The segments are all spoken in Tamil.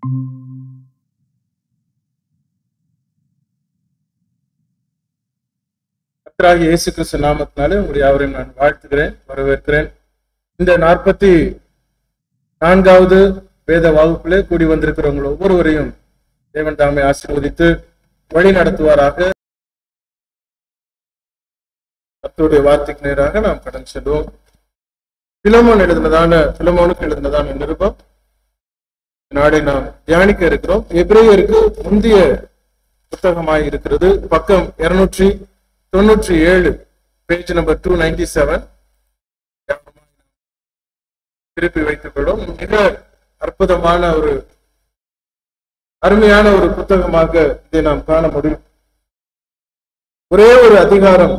கர்த்தராகிய இயேசு கிறிஸ்து நாமத்தினாலே உங்களை யாவரையும் நான் வாழ்த்துகிறேன் வரவேற்கிறேன் இந்த நாற்பத்தி நான்காவது வேத வகுப்பிலே கூடி வந்திருக்கிறவங்க ஒவ்வொருவரையும் தேவன் தாமே ஆசீர்வதித்து வழி நடத்துவாராக கர்த்தருடைய வார்த்தைக்கு நேராக நாம் கடன் செல்வோம் பிலமோன் எழுதினதான பிலமோனுக்கு எழுதினதான நிருபம் நாளை நாம் தியானிக்க இருக்கிறோம் எபிரேயருக்கு முந்தைய புத்தகமாய் இருக்கிறது பக்கம் இருநூற்றி தொண்ணூற்றி ஏழு page number two ninety seven திருப்பி வைத்துக் கொள்ளும் மிக அற்புதமான ஒரு அருமையான ஒரு புத்தகமாக இதை நாம் காண முடியும் ஒரே ஒரு அதிகாரம்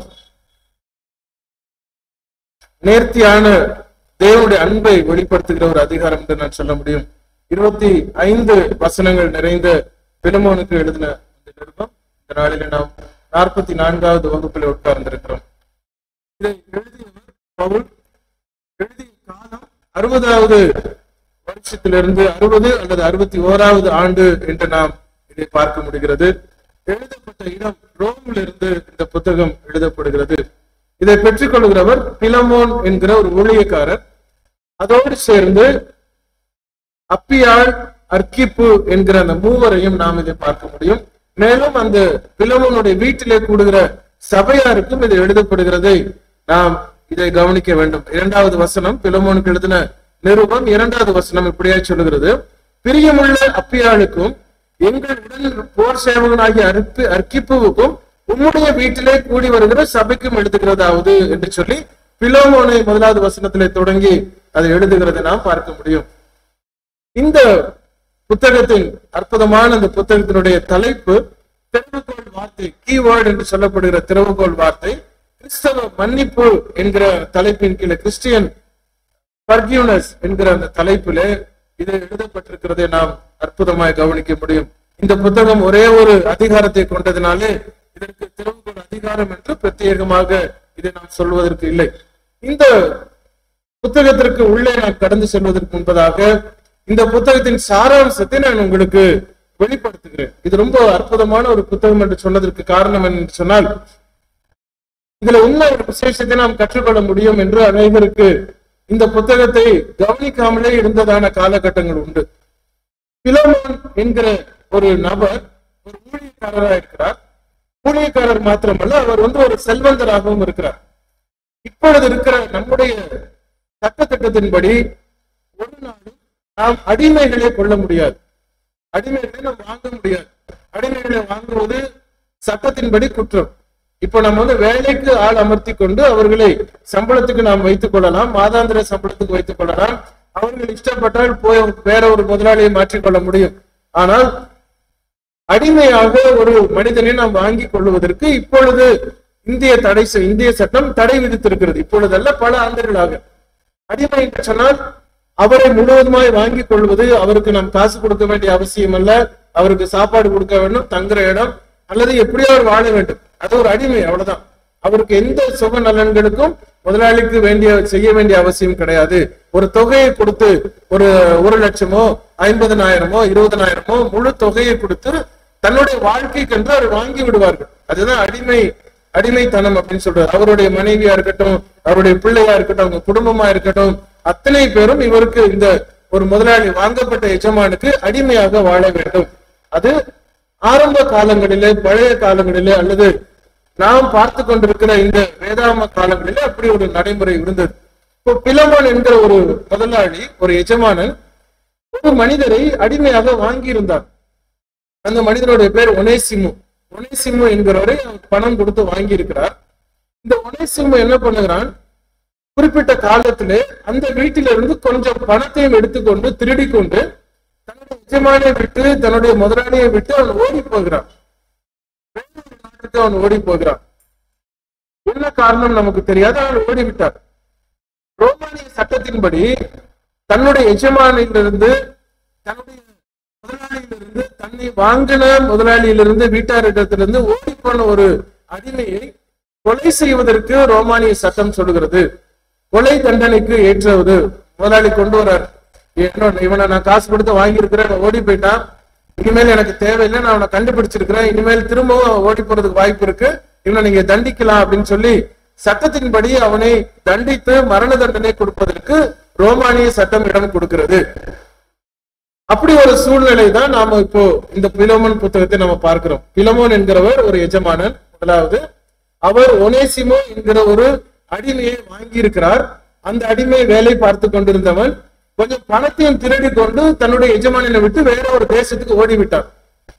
நேர்த்தியான தேவனுடைய அன்பை வெளிப்படுத்துகிற ஒரு அதிகாரம் என்று நான் சொல்ல முடியும் இருபத்தி ஐந்து வசனங்கள் நிறைந்த பிலமோனுக்கு எழுதின இந்த நிருபம் இந்த நாளில் நாம் நாற்பத்தி நான்காவது வகுப்பில் உட்கார்ந்திருக்கிறோம் இதை எழுதியவர் பவுல் எழுதிய காலம் அறுபதாவது வருஷத்திலிருந்து அறுபது அல்லது அறுபத்தி ஓராவது ஆண்டு என்று நாம் இதை பார்க்க முடிகிறது எழுதப்பட்ட இடம் ரோமில் இருந்து இந்த புத்தகம் எழுதப்படுகிறது இதை பெற்றுக்கொள்கிறவர் பிலமோன் என்கிற ஒரு ஊழியக்காரர் அதோடு சேர்ந்து அப்பியாள் அர்க்கிப்பு என்கிற அந்த மூவரையும் நாம் இதை பார்க்க முடியும் மேலும் அந்த பிலமோனுடைய வீட்டிலே கூடுகிற சபையாருக்கும் இது எழுதப்படுகிறதை நாம் இதை கவனிக்க வேண்டும் இரண்டாவது வசனம் பிலமோனுக்கு எழுதின நிருபம் இரண்டாவது வசனம் இப்படியா சொல்லுகிறது பிரியமுள்ள அப்பியாளுக்கும் எங்களுடன் போர் சேவகனாகிய அர்ப்பி அர்க்கிப்புவுக்கும் உம்முடைய வீட்டிலே கூடி வருகிற சபைக்கும் எழுதுகிறதாவது என்று சொல்லி பிலோமோனை முதலாவது வசனத்திலே தொடங்கி அதை எழுதுகிறதை நாம் பார்க்க முடியும் இந்த புத்தகத்தின் அற்புதமான இந்த புத்தகத்தினுடைய தலைப்பு திறவுகோள் வார்த்தை கீவேர்டு என்று சொல்லப்படுகிற திறவுகோள் வார்த்தை கிறிஸ்தவ மன்னிப்பு என்கிற தலைப்பின் கீழே கிறிஸ்டியன் பர்கியூனஸ் என்கிற அந்த தலைப்பிலே இது எழுதப்பட்டிருக்கிறதை நாம் அற்புதமாய் கவனிக்க முடியும் இந்த புத்தகம் ஒரே ஒரு அதிகாரத்தை கொண்டதினாலே இதற்கு திறவுகோள் அதிகாரம் என்று பிரத்யேகமாக இதை நாம் சொல்வதற்கு இல்லை இந்த புத்தகத்திற்கு உள்ளே நான் கடந்து செல்வதற்கு முன்பதாக இந்த புத்தகத்தின் சாராம்சத்தை நான் உங்களுக்கு வெளிப்படுத்துகிறேன் இது ரொம்ப அற்புதமான ஒரு புத்தகம் என்று சொன்னதற்கு காரணம் என்று சொன்னால் இதுல உண்மை ஒரு விசேஷத்தை நாம் கற்றுக்கொள்ள முடியும் என்று அனைவருக்கு இந்த புத்தகத்தை கவனிக்காமலே இருந்ததான காலகட்டங்கள் உண்டு பிலோமோன் என்கிற ஒரு நபர் ஒரு ஊழியக்காரராக இருக்கிறார் ஊழியக்காரர் மாத்திரமல்ல அவர் வந்து ஒரு செல்வந்தராகவும் இருக்கிறார் இப்பொழுது இருக்கிற நம்முடைய சட்டத்திட்டத்தின்படி ஒரு நாளும் நாம் அடிமைகளை கொள்ள முடியாது அடிமைகளை நாம் வாங்க முடியாது அடிமைகளை வாங்குவது சட்டத்தின்படி குற்றம் இப்போ நம்ம வந்து வேலைக்கு ஆள் அமர்த்தி கொண்டு அவர்களை சம்பளத்துக்கு நாம் வைத்துக் கொள்ளலாம் மாதாந்திர சம்பளத்துக்கு வைத்துக் கொள்ளலாம் அவர்கள் இஷ்டப்பட்டால் போய் வேற ஒரு முதலாளியை மாற்றிக்கொள்ள முடியும் ஆனால் அடிமையாக ஒரு மனிதனை நாம் வாங்கி கொள்வதற்கு இப்பொழுது இந்திய தடை செய்- இந்திய சட்டம் தடை விதித்திருக்கிறது இப்பொழுதல்ல பல ஆண்டுகளாக அடிமை என்று சொன்னால் அவரை முழுவதுமாய் வாங்கி கொள்வது அவருக்கு நாம் காசு கொடுக்க வேண்டிய அவசியம் அல்ல அவருக்கு சாப்பாடு கொடுக்க வேண்டும் தங்குற இடம் அல்லது எப்படியோ அவர் வாழ வேண்டும் அது ஒரு அடிமை அவ்வளவுதான் அவருக்கு எந்த சுக நலன்களுக்கும் முதலாளிக்கு வேண்டிய செய்ய வேண்டிய அவசியம் கிடையாது ஒரு தொகையை கொடுத்து ஒரு ஒரு லட்சமோ ஐம்பதனாயிரமோ இருபதனாயிரமோ முழு தொகையை கொடுத்து தன்னுடைய வாழ்க்கைக்கென்று அவர் வாங்கி விடுவார்கள் அதுதான் அடிமை அடிமைத்தனம் அப்படின்னு சொல்றாரு அவருடைய மனைவியா இருக்கட்டும் அவருடைய பிள்ளையா இருக்கட்டும் அவங்க குடும்பமா இருக்கட்டும் அத்தனை பேரும் இவருக்கு இந்த ஒரு முதலாளி வாங்கப்பட்ட எஜமானுக்கு அடிமையாக வாழ வேண்டும் அது ஆரம்ப காலங்களிலே பழைய காலங்களிலே அல்லது நாம் பார்த்து கொண்டிருக்கிற இந்த வேதாம காலங்களிலே அப்படி ஒரு நடைமுறை இருந்தது இப்போ பிலமோன் என்கிற ஒரு முதலாளி ஒரு எஜமானன் ஒரு மனிதரை அடிமையாக வாங்கி இருந்தார் அந்த மனிதனுடைய பேர் ஒனேசிமு ஒனேசிமு என்கிறவரை அவர் பணம் கொடுத்து வாங்கி இருக்கிறார் இந்த ஒனேசிமு என்ன பண்ணுகிறான் குறிப்பிட்ட காலத்திலே அந்த வீட்டிலிருந்து கொஞ்சம் பணத்தையும் எடுத்துக்கொண்டு திருடி கொண்டு தன்னுடைய எஜமானை விட்டு தன்னுடைய முதலாளியை விட்டு அவன் ஓடி போகிறான் வேறொரு நாட்டுக்கு அவன் ஓடி போகிறான் என்ன காரணம் நமக்கு தெரியாது அவன் ஓடிவிட்டார் ரோமானிய சட்டத்தின்படி தன்னுடைய எஜமானிலிருந்து தன்னுடைய முதலாளியிலிருந்து தன்னை வாங்கின முதலாளியிலிருந்து வீட்டாரிடத்திலிருந்து ஓடி போன ஒரு அடிமையை கொலை செய்வதற்கு ரோமானிய சட்டம் சொல்லுகிறது கொலை தண்டனைக்கு ஏற்றுவது முதலாளி கொண்டு வரார் என்னோட இவனை நான் காசு கொடுத்து வாங்கியிருக்கிறேன் இவன் ஓடி போயிட்டான் இனிமேல் எனக்கு தேவையில்லை நான் அவனை கண்டுபிடிச்சிருக்கிறேன் இனிமேல் திரும்பவும் அவன் ஓடி போறதுக்கு வாய்ப்பு இருக்கு இவனை நீங்க தண்டிக்கலாம் அப்படின்னு சொல்லி சட்டத்தின்படி அவனை தண்டித்து மரண தண்டனை கொடுப்பதற்கு ரோமானிய சட்டம் இடம் கொடுக்கிறது அப்படி ஒரு சூழ்நிலை தான் நாம இப்போ இந்த பிலோமன் புத்தகத்தை நம்ம பார்க்கிறோம் பிலமோன் என்கிறவர் ஒரு எஜமானன் முதலாவது அவர் ஒனேசிமோ என்கிற ஒரு அடிமையை வாங்கி இருக்கிறார் அந்த அடிமை வேலை பார்த்து கொண்டிருந்தவன் கொஞ்சம் பணத்தையும் திருடி கொண்டு தன்னுடைய எஜமானனை விட்டு வேற ஒரு தேசத்துக்கு ஓடிவிட்டார்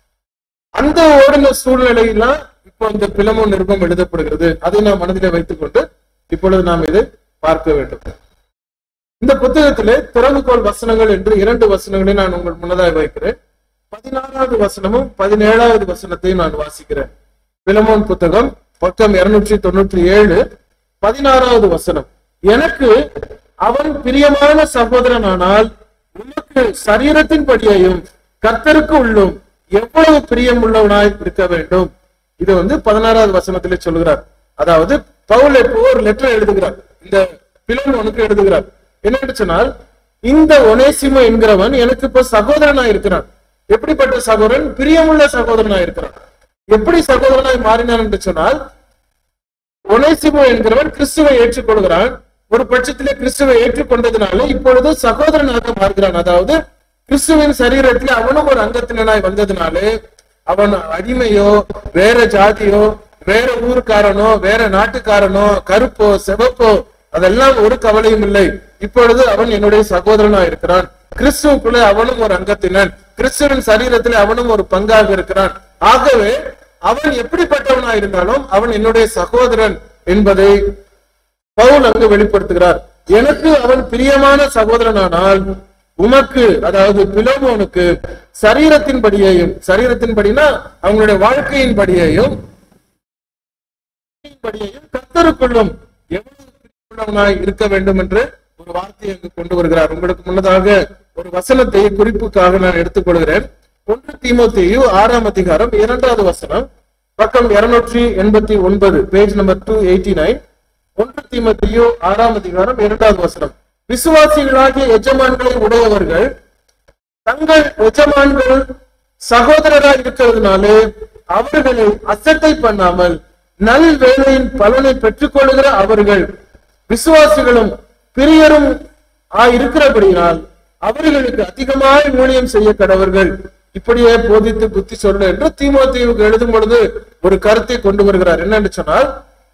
அந்த ஓடின சூழ்நிலையெல்லாம் இப்போ இந்த பிலமோன் நிருபம் எழுதப்படுகிறது அதை நாம் மனதிலே வைத்துக் கொண்டு இப்பொழுது நாம் இதை பார்க்க வேண்டும் இந்த புத்தகத்திலே திறவுகோள் வசனங்கள் என்று இரண்டு வசனங்களை நான் உங்கள் முன்னதாக வைக்கிறேன் பதினாறாவது வசனமும் பதினேழாவது வசனத்தையும் நான் வாசிக்கிறேன் பிலமோன் புத்தகம் பக்கம் இருநூற்றி தொண்ணூற்றி ஏழு பதினாறாவது வசனம் எனக்கு அவன் பிரியமான சகோதரனானால் உனக்கு சரீரத்தின் படியையும் கர்த்தருக்கு உள்ளும் எவ்வளவு பிரியம் உள்ளவனாய் இருக்க வேண்டும் இது வந்து பதினாறாவது வசனத்திலே சொல்லுகிறார் அதாவது பவுல் இப்போ ஒரு லெட்டர் எழுதுகிறார் இந்த பிலமோனுக்கு எழுதுகிறார் என்னன்னு சொன்னால் இந்த ஒனேசிமோ என்கிறவன் எனக்கு இப்ப சகோதரனா இருக்கிறான் எப்படிப்பட்ட சகோதரன் பிரியமுள்ள சகோதரனா இருக்கிறான் எப்படி சகோதரனாய் மாறினான் என்று சொன்னால் ஒனேசிமோ என்கிறவன் கிறிஸ்துவை ஏற்றுக்கொள்கிறான் ஒரு பட்சத்திலே கிறிஸ்துவை ஏற்றுக்கொண்டதுனால இப்பொழுது சகோதரனாக மாறுகிறான் அதாவது கிறிஸ்துவின் சரீரத்தில் அவனும் ஒரு அங்கத்தினனாய் வந்ததுனாலே அவன் அடிமையோ வேற ஜாதியோ வேற ஊருக்காரனோ வேற நாட்டுக்காரனோ கருப்போ சிவப்போ அதெல்லாம் ஒரு கவலையும் இல்லை இப்பொழுது அவன் என்னுடைய சகோதரனா இருக்கிறான் கிறிஸ்துவுக்குள்ளே அவனும் ஒரு அங்கத்தினன் கிறிஸ்துவின் சரீரத்தில் அவனும் ஒரு பங்காக இருக்கிறான் ஆகவே அவன் எப்படிப்பட்டவனா இருந்தாலும் அவன் என்னுடைய சகோதரன் என்பதை பவுல் அங்கு வெளிப்படுத்துகிறார் எனக்கு அவன் பிரியமான சகோதரனானால் உமக்கு அதாவது பிலோமோனுக்கு சரீரத்தின் படியையும் சரீரத்தின் படினா அவங்களுடைய வாழ்க்கையின் படியையும் படியையும் கத்தருக்குள்ளும் எவ்வளவு பிரியமுள்ளவனாய் இருக்க வேண்டும் என்று ஒரு வார்த்தையை அங்கு கொண்டு வருகிறார் உங்களுக்கு முன்னதாக ஒரு வசனத்தை குறிப்புக்காக நான் எடுத்துக்கொள்கிறேன் ஒன்று தீமோத்தேயு ஆறாம் அதிகாரம் இரண்டாவது வசனம் பக்கம் இருநூற்றி எண்பத்தி ஒன்பது page number two eighty nine ஒன்று தீமோத்தேயு ஆறாம் அதிகாரம் இரண்டாவது வசனம் விசுவாசிகளாகிய எஜமான்களை உடையவர்கள் தங்கள் எஜமான்கள் சகோதரராய் இருக்கிறதுனாலே அவர்களை அசட்டை பண்ணாமல் நல் வேலையின் பலனை பெற்றுக்கொள்கிற அவர்கள் விசுவாசிகளும் பிரியரும் இருக்கிறபடியினால் அவர்களுக்கு அதிகமாய் ஊழியம் செய்ய கடவர்கள் இப்படியே போதித்து புத்தி சொல்ல என்று தீமோத்தேவுக்கு எழுதும் பொழுது ஒரு கருத்தை கொண்டு வருகிறார் என்னன்னு சொன்னால்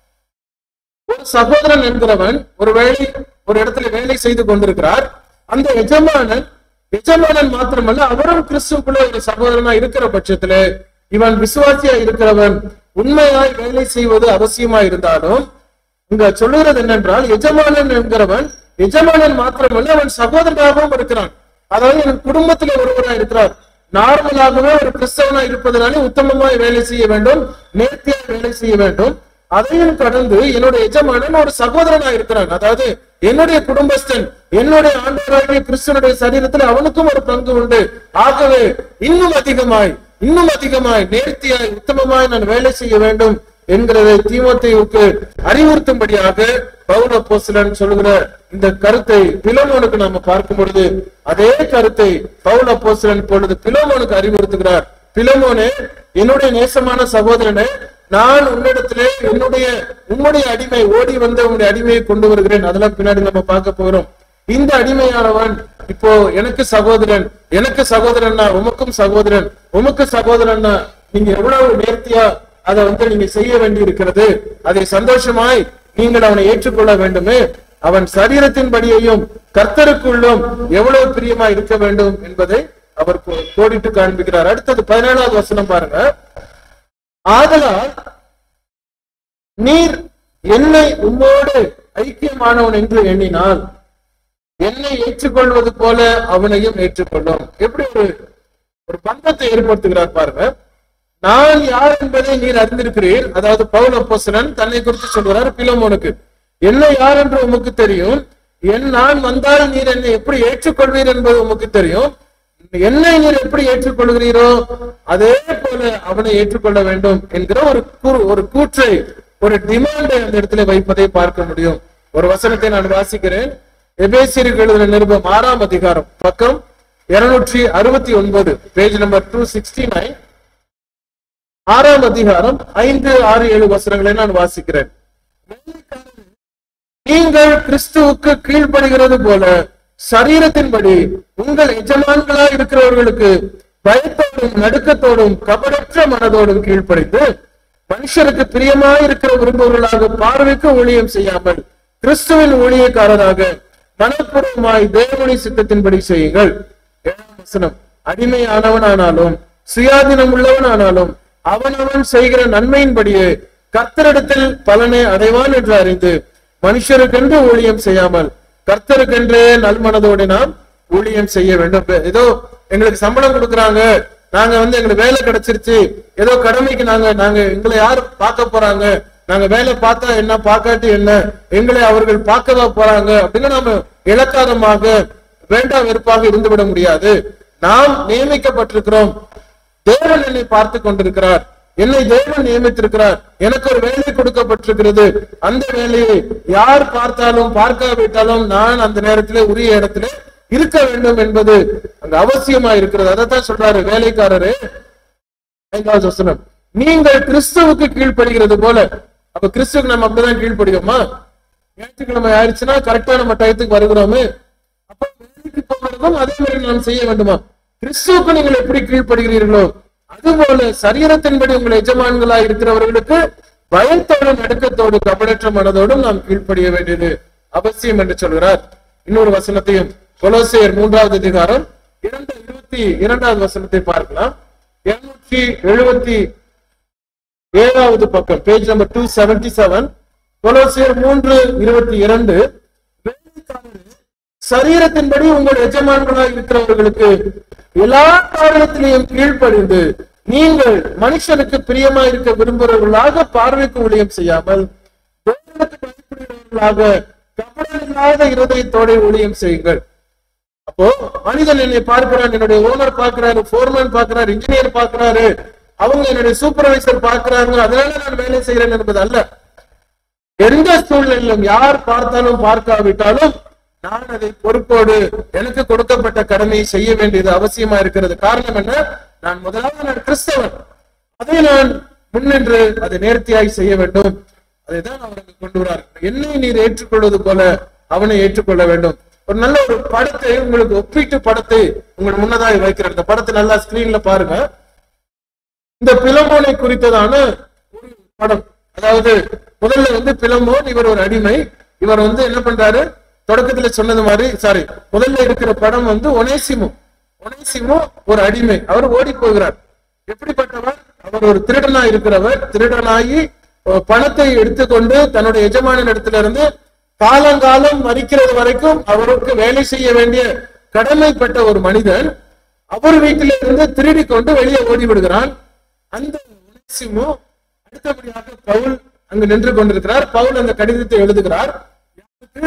ஒரு சகோதரன் என்கிறவன் ஒரு வேலை ஒரு இடத்துல வேலை செய்து கொண்டிருக்கிறார் அந்த எஜமானன் எஜமானன் மாத்திரமல்ல அவரும் கிறிஸ்துக்குள்ள ஒரு சகோதரனா இருக்கிற பட்சத்துல இவன் விசுவாசியா இருக்கிறவன் உண்மையாய் வேலை செய்வது அவசியமா இருந்தாலும் இங்க சொல்லுகிறது என்னென்றால் எஜமானன் என்கிறவன் எஜமானன் மாத்திரமல்ல அவன் சகோதரனாகவும் இருக்கிறான் அதாவது என் குடும்பத்திலே ஒருவராக இருக்கிறார் நார்மலாகவே ஒரு கிறிஸ்தவனா இருப்பதனாலே உத்தமமாய் வேலை செய்ய வேண்டும் நேர்த்தியாக வேலை செய்ய வேண்டும் அதையும் கடந்து என்னுடைய எஜமானன் ஒரு சகோதரனா இருக்கிறான் அதாவது என்னுடைய குடும்பஸ்தன் என்னுடைய ஆண்டவராகிய கிறிஸ்தனுடைய சரீரத்தில் அவனுக்கும் ஒரு பங்கு உண்டு ஆகவே இன்னும் அதிகமாய் இன்னும் அதிகமாய் நேர்த்தியாய் உத்தமமாய் நான் வேலை செய்ய வேண்டும் என்கிறதை தீமோத்தேயுக்கு அறிவுறுத்தும்படியாக பவுல போசலன் சொல்லுகிற இந்த கருத்தை பிலமோனுக்கு நாம பார்க்கும் பொழுது அதே கருத்தை பவுல போசலன் பொழுது பிலமோனுக்கு அறிவுறுத்துகிறார் பிலமோனே என்னுடைய நேசமான சகோதரனே நான் உன்னிடத்திலே என்னுடைய உம்முடைய அடிமை ஓடி வந்த உன்னுடைய அடிமையை கொண்டு வருகிறேன் அதெல்லாம் பின்னாடி நம்ம பார்க்க போகிறோம் இந்த அடிமையானவன் இப்போ எனக்கு சகோதரன் எனக்கு சகோதரன்னா உமக்கும் சகோதரன் உமக்கு சகோதரன்னா நீங்க எவ்வளவு நேர்த்தியா அதை வந்து நீங்க செய்ய வேண்டி இருக்கிறது அதை சந்தோஷமாய் நீங்கள் அவனை ஏற்றுக்கொள்ள வேண்டுமே அவன் சரீரத்தின்படியையும் கர்த்தருக்குள்ளும் எவ்வளவு பிரியமா இருக்க வேண்டும் என்பதை அவர் கோ- கோடிட்டு காண்பிக்கிறார் அடுத்தது பதினேழாவது வசனம் பாருங்க ஆதலால் நீர் என்னை உம்மோடு ஐக்கியமானவன் என்று எண்ணினால் என்னை ஏற்றுக்கொள்வது போல அவனையும் ஏற்றுக்கொள்ளும் எப்படி ஒரு ஒரு பந்தத்தை ஏற்படுத்துகிறார் பாருங்க நான் யார் என்பதை நீர் அறிந்திருக்கிறீர் அதாவது பவுல் அப்போஸ்தலன் தன்னை குறித்து சொல்கிறார் பிலமோனுக்கு என்ன யார் என்று உமக்கு தெரியும் என் நான் வந்தால் நீர் என்னை எப்படி ஏற்றுக்கொள்வீர் என்பது உமக்கு தெரியும் என்னை நீர் எப்படி ஏற்றுக்கொள்கிறீரோ அதே போல அவனை ஏற்றுக்கொள்ள வேண்டும் என்கிற ஒரு கூ- ஒரு கூற்றை ஒரு டிமாண்டை அந்த இடத்துல வைப்பதை பார்க்க முடியும் ஒரு வசனத்தை நான் வாசிக்கிறேன் எபேசியருக்கு எழுதின நிருபம் ஆறாம் அதிகாரம் பக்கம் இருநூற்றி அறுபத்தி ஒன்பது page number two sixty nine ஆறாம் அதிகாரம் ஐந்து ஆறு ஏழு வசனங்களை நான் வாசிக்கிறேன் நீங்கள் கிறிஸ்துவுக்கு கீழ்ப்படுகிறது போல சரீரத்தின்படி உங்கள் எஜமான்களா இருக்கிறவர்களுக்கு பயத்தோடும் நடுக்கத்தோடும் கபடற்ற மனதோடும் கீழ்ப்படிந்து மனுஷருக்கு பிரியமாய் இருக்கிற விரும்புவர்களாக பார்வைக்கு ஊழியம் செய்யாமல் கிறிஸ்துவின் ஊழியக்காரராக மனப்பூர்வமாய் தேவனுடைய சித்தத்தின்படி செய்யுங்கள் ஏழாம் வசனம் அடிமையானவனானாலும் சுயாதீனம் உள்ளவனானாலும் அவனவன் செய்கிற நன்மையின்படியே கர்த்தரிடத்தில் பலனை அடைவான் என்று அறிந்து மனுஷருக்கென்று ஊழியம் செய்யாமல் கர்த்தருக்கென்றே நல்மனதோடு நாம் ஊழியம் செய்ய வேண்டும் ஏதோ எங்களுக்கு சம்பளம் கொடுக்கறாங்க நாங்க வந்து எங்களுக்கு வேலை கிடைச்சிருச்சு ஏதோ கடமைக்கு நாங்க நாங்க எங்களை யார் பார்க்க போறாங்க நாங்க வேலை பார்த்தா என்ன பார்க்காட்டி என்ன எங்களை அவர்கள் பார்க்கவா போறாங்க அப்படின்னு நாம இலக்காரமாக வேண்டாம் வெறுப்பாக இருந்துவிட முடியாது நாம் நியமிக்கப்பட்டிருக்கிறோம் தேவன் என்னை பார்த்து கொண்டிருக்கிறார் என்னை தேவன் நியமித்திருக்கிறார் எனக்கு ஒரு வேலை கொடுக்கப்பட்டிருக்கிறது அந்த வேலையை யார் பார்த்தாலும் பார்க்காவிட்டாலும் நான் அந்த நேரத்திலே உரிய இடத்துல இருக்க வேண்டும் என்பது அங்க அவசியமா இருக்கிறது அதைத்தான் சொல்றாரு வேலைக்காரரு ஐந்தாவது வசனம் நீங்கள் கிறிஸ்துவுக்கு கீழ்ப்படுகிறது போல அப்ப கிறிஸ்துவுக்கு நம்ம அப்படிதான் கீழ்ப்படுகிறோமா ஞாயிற்றுக்கிழமை ஆயிடுச்சுன்னா கரெக்டா நம்ம டயத்துக்கு வருகிறோமே அப்ப வேலைக்கு போகிறதும் அதே மாதிரி நாம் செய்ய வேண்டுமா கிறிஸ்துவுக்கு நீங்கள் எப்படி கீழ்ப்படுகிறீர்களோ அதுபோல சரீரத்தின்படி உங்கள் எஜமான்களா இருக்கிறவர்களுக்கு பயத்தோடு நடுக்கத்தோடு கபடற்ற மனதோடும் நாம் கீழ்ப்படிய வேண்டியது அவசியம் என்று சொல்கிறார் இன்னொரு வசனத்தையும் கொலோசியர் மூன்றாவது அதிகாரம் இரண்டு இருபத்தி இரண்டாவது வசனத்தை பார்க்கலாம் இருநூற்றி எழுபத்தி ஏழாவது பக்கம் page number two seventy seven கொலோசியர் மூன்று இருபத்தி இரண்டு சரீரத்தின்படி உங்கள் எஜமான்களாக இருக்கிறவர்களுக்கு எல்லா காரணத்திலையும் கீழ்ப்படிந்து நீங்கள் மனுஷனுக்கு பிரியமா இருக்க விரும்புகிறவர்களாக பார்வைக்கு ஊழியம் செய்யாமல் தேவனுக்கு பயப்படுகிறவர்களாக கபடமில்லாத இருதயத்தோட ஊழியம் செய்யுங்கள் அப்போ மனிதன் என்னை பார்க்கிறான் என்னுடைய ஓனர் பார்க்கிறாரு போர்மேன் பார்க்கிறாரு இன்ஜினியர் பார்க்கிறாரு அவங்க என்னுடைய சூப்பர்வைசர் பார்க்கிறாங்க அதனால நான் வேலை செய்யறேன் என்பது அல்ல எந்த சூழ்நிலையிலும் யார் பார்த்தாலும் பார்க்காவிட்டாலும் நான் அதை பொறுப்போடு எனக்கு கொடுக்கப்பட்ட கடமையை செய்ய வேண்டியது அவசியமா இருக்கிறது காரணம் என்ன நான் முதலாவது நான் கிறிஸ்தவன் அதை நான் முன்னின்று அதை நேர்த்தியாய் செய்ய வேண்டும் அதைதான் அவருக்கு கொண்டு வரார் என்னை நீர் ஏற்றுக்கொள்வது போல அவனை ஏற்றுக்கொள்ள வேண்டும் ஒரு நல்ல ஒரு படத்தை உங்களுக்கு ஒப்பீட்டு படத்தை உங்கள் முன்னதாக வைக்கிறேன் இந்த படத்தை நல்லா ஸ்கிரீன்ல பாருங்க இந்த பிலமோனை குறித்ததான ஒரு படம் அதாவது முதல்ல வந்து பிலமோன் இவர் ஒரு அடிமை இவர் வந்து என்ன பண்றாரு தொடக்கத்துல சொன்னது மாதிரி சாரி முதல்ல இருக்கிற படம் வந்து ஒனேசிமு ஒனேசிமு ஒரு அடிமை அவர் ஓடி போகிறார் எப்படிப்பட்டவர் அவர் ஒரு திருடனா இருக்கிறவர் திருடனாகி அஹ், பணத்தை எடுத்துக்கொண்டு தன்னுடைய எஜமானின் இடத்துல இருந்து காலங்காலம் மறிக்கிறது வரைக்கும் அவருக்கு வேலை செய்ய வேண்டிய கடமைப்பட்ட ஒரு மனிதன் அவர் வீட்டில இருந்து திருடி கொண்டு வெளியே ஓடி விடுகிறான் அந்த ஒனேசிமு அடுத்தபடியாக பவுல் அங்கு நின்று கொண்டிருக்கிறார் பவுல் அந்த கடிதத்தை எழுதுகிறார் யாருக்கு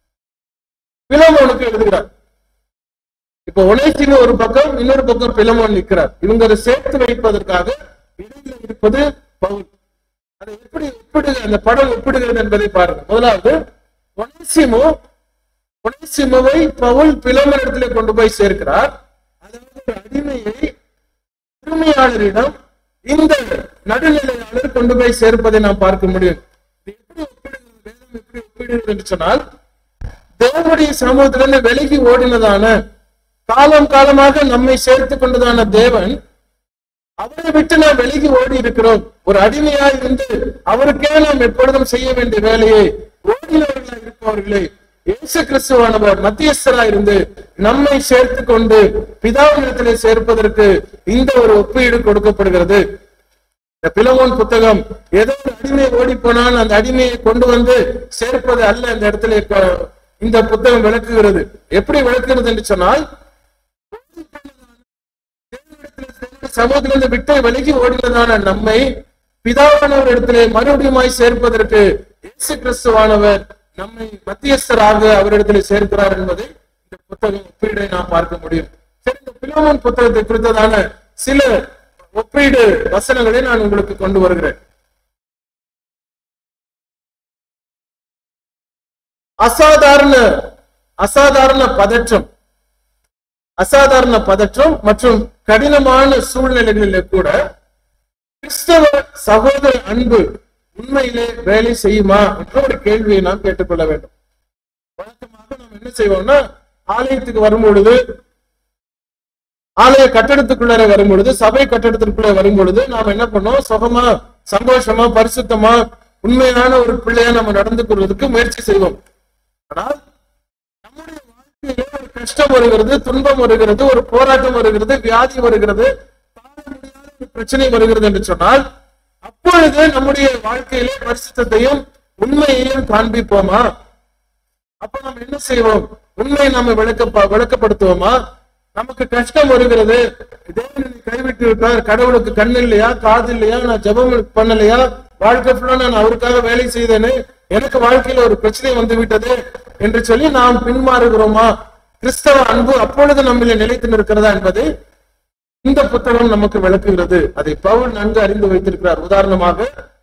பிலமோனுக்கு எழுதுகிறார் இப்ப ஒனேசிமு ஒரு பக்கம் இன்னொரு பக்கம் பிலமோன் நிற்கிறார் இவங்க அதை சேர்த்து வைப்பதற்காக இடையில இருப்பது பவுல் அதை எப்படி ஒப்பிடுக அந்த படம் ஒப்பிடுகிறது என்பதை பாருங்க முதலாவது ஒனேசிமு ஒனேசிமுவை பவுல் பிலமோனிடத்திலே கொண்டு போய் சேர்க்கிறார் அதாவது ஒரு அடிமையை உரிமையாளரிடம் இந்த நடுநிலையாளர் கொண்டு போய் சேர்ப்பதை நாம் பார்க்க முடியும் இது எப்படி ஒப்பிடுகிறது வேதம் எப்படி ஒப்பிடுகிறது என்று சொன்னால் தேவனுடைய சமூகத்திலிருந்து விலகி ஓடினதான காலம் காலமாக நம்மை சேர்த்து கொண்டதான தேவன் அவரை விட்டு நாம் விலகி ஓடி இருக்கிறோம் ஒரு அடிமையா இருந்து அவருக்கே நாம் எப்பொழுதும் செய்ய வேண்டிய வேலையை ஓடினவர்களா இருப்பவர்களை இயேசு கிறிஸ்துவானவர் மத்தியஸ்தரா இருந்து நம்மை சேர்த்து கொண்டு பிதாவினிடத்திலே சேர்ப்பதற்கு இந்த ஒரு ஒப்பீடு கொடுக்கப்படுகிறது இந்த பிலவோன் புத்தகம் ஏதோ ஒரு அடிமை ஓடி போனால் அந்த அடிமையை கொண்டு வந்து சேர்ப்பது அல்ல இந்த இடத்துல இருக்க- இந்த புத்தகம் விளக்குகிறது எப்படி விளக்குகிறது என்று சொன்னால் சமூகத்திலிருந்து விட்டு விலகி ஓடினதான நம்மை பிதாவானவர் இடத்திலே மறுபடியுமாய் சேர்ப்பதற்கு இயேசு கிறிஸ்துவானவர் நம்மை மத்தியஸ்தராக அவரிடத்திலே சேர்க்கிறார் என்பதை இந்த புத்தகம் ஒப்பீடை நாம் பார்க்க முடியும் சரி இந்த பிலோமோன் புத்தகத்தை குறித்ததான சில ஒப்பீடு வசனங்களை நான் உங்களுக்கு கொண்டு வருகிறேன் அசாதாரண அசாதாரண பதற்றம் அசாதாரண பதற்றம் மற்றும் கடினமான சூழ்நிலைகளிலே கூட கிறிஸ்தவ சகோதர அன்பு உண்மையிலே வேலை செய்யுமா என்ற ஒரு கேள்வியை நாம் கேட்டுக்கொள்ள வேண்டும் வழக்கமாக நாம் என்ன செய்வோம்னா ஆலயத்துக்கு வரும் பொழுது ஆலய கட்டடத்துக்குள்ளே வரும் பொழுது சபை கட்டடத்திற்குள்ளே வரும் பொழுது நாம் என்ன பண்ணோம் சுகமா சந்தோஷமா பரிசுத்தமா உண்மையான ஒரு பிள்ளையா நம்ம நடந்து கொள்வதற்கு முயற்சி செய்வோம் ஆனால் நம்முடைய வாழ்க்கையிலே ஒரு கஷ்டம் வருகிறது துன்பம் வருகிறது ஒரு போராட்டம் வருகிறது வியாதி வருகிறது தாழ முடியாத ஒரு பிரச்சனை வருகிறது என்று சொன்னால் அப்பொழுது நம்முடைய வாழ்க்கையிலே பரிசுத்தையும் உண்மையையும் காண்பிப்போமா அப்ப நம்ம என்ன செய்வோம் உண்மையை நாம விளக்க விளக்கப்படுத்துவோமா நமக்கு கஷ்டம் வருகிறது தேவன் என்னை கைவிட்டு விட்டார் கடவுளுக்கு கண் இல்லையா காது இல்லையா நான் ஜெபம் பண்ணலையா வாழ்க்கை ஃபுல்லா நான் அவருக்காக வேலை செய்தேனே எனக்கு வாழ்க்கையில ஒரு பிரச்சனை வந்து விட்டது என்று சொல்லி நாம் பின்மாறுகிறோமா கிறிஸ்தவ அன்பு அப்பொழுது நம்மள நிலைத்து நிற்கிறதா என்பதை இந்த புத்தகம் நமக்கு விளக்குகிறது அதை பவுல் நன்கு அறிந்து வைத்திருக்கிறார் உதாரணமாக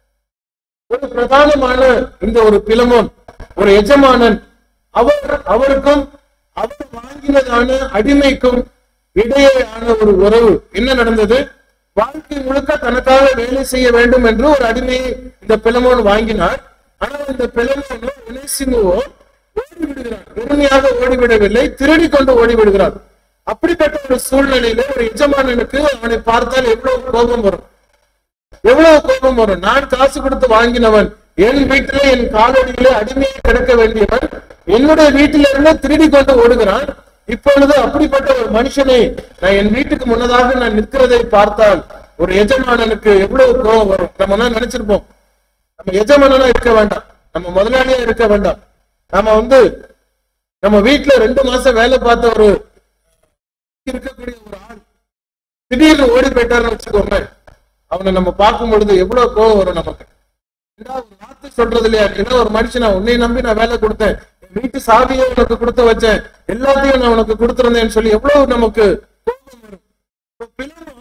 ஒரு பிரதானமான இந்த ஒரு பிலமோன் ஒரு எஜமானன் அவர் அவருக்கும் அவர் வாங்கினதான அடிமைக்கும் இடையேயான ஒரு உறவு என்ன நடந்தது வாழ்க்கை முழுக்க தனக்காக வேலை செய்ய வேண்டும் என்று ஒரு அடிமையை இந்த பிலமோன் வாங்கினார் ஆனால் இந்த பிலமோனோ உனேசிமுவோ ஓடி விடுகிறார் வெறுமையாக ஓடிவிடவில்லை திருடி கொண்டு ஓடி விடுகிறார் அப்படிப்பட்ட ஒரு சூழ்நிலையில ஒரு எஜமானனுக்கு அவனை பார்த்தால் எவ்வளவு கோபம் வரும் எவ்வளவு கோபம் வரும் நான் காசு கொடுத்து வாங்கினவன் என் வீட்டிலே என் காலடியிலே அடிமையை கிடக்க வேண்டியவன் என்னுடைய வீட்டிலிருந்து திருடி கொண்டு ஓடுகிறான் இப்பொழுது அப்படிப்பட்ட ஒரு மனுஷனை நான் என் வீட்டுக்கு முன்னதாக நான் நிற்கிறதை பார்த்தால் ஒரு எஜமானனுக்கு எவ்வளவு கோபம் வரும் நம்ம என்ன நினைச்சிருப்போம் நம்ம எஜமானனா இருக்க வேண்டாம் நம்ம முதலாளியா இருக்க வேண்டாம் நாம வந்து நம்ம வீட்டுல ரெண்டு மாசம் வேலை பார்த்த ஒரு இருக்கக்கூடிய ஒரு ஆள் திடீர்னு ஓடி போயிட்டாருன்னு வச்சுக்கோங்க அவனை நம்ம பார்க்கும் பொழுது எவ்வளவு கோவம் வரும் நமக்கு ஏதாவது ஒரு வார்த்தை சொல்றது இல்லையா ஏன்னா ஒரு மனுஷனா உன்னை நம்பி நான் வேலை கொடுத்தேன் என் வீட்டு சாவியை உனக்கு கொடுத்து வச்சேன் எல்லாத்தையும் நான் உனக்கு கொடுத்திருந்தேன்னு சொல்லி எவ்வளவு நமக்கு கோபம் வரும் இப்ப பிலமோன்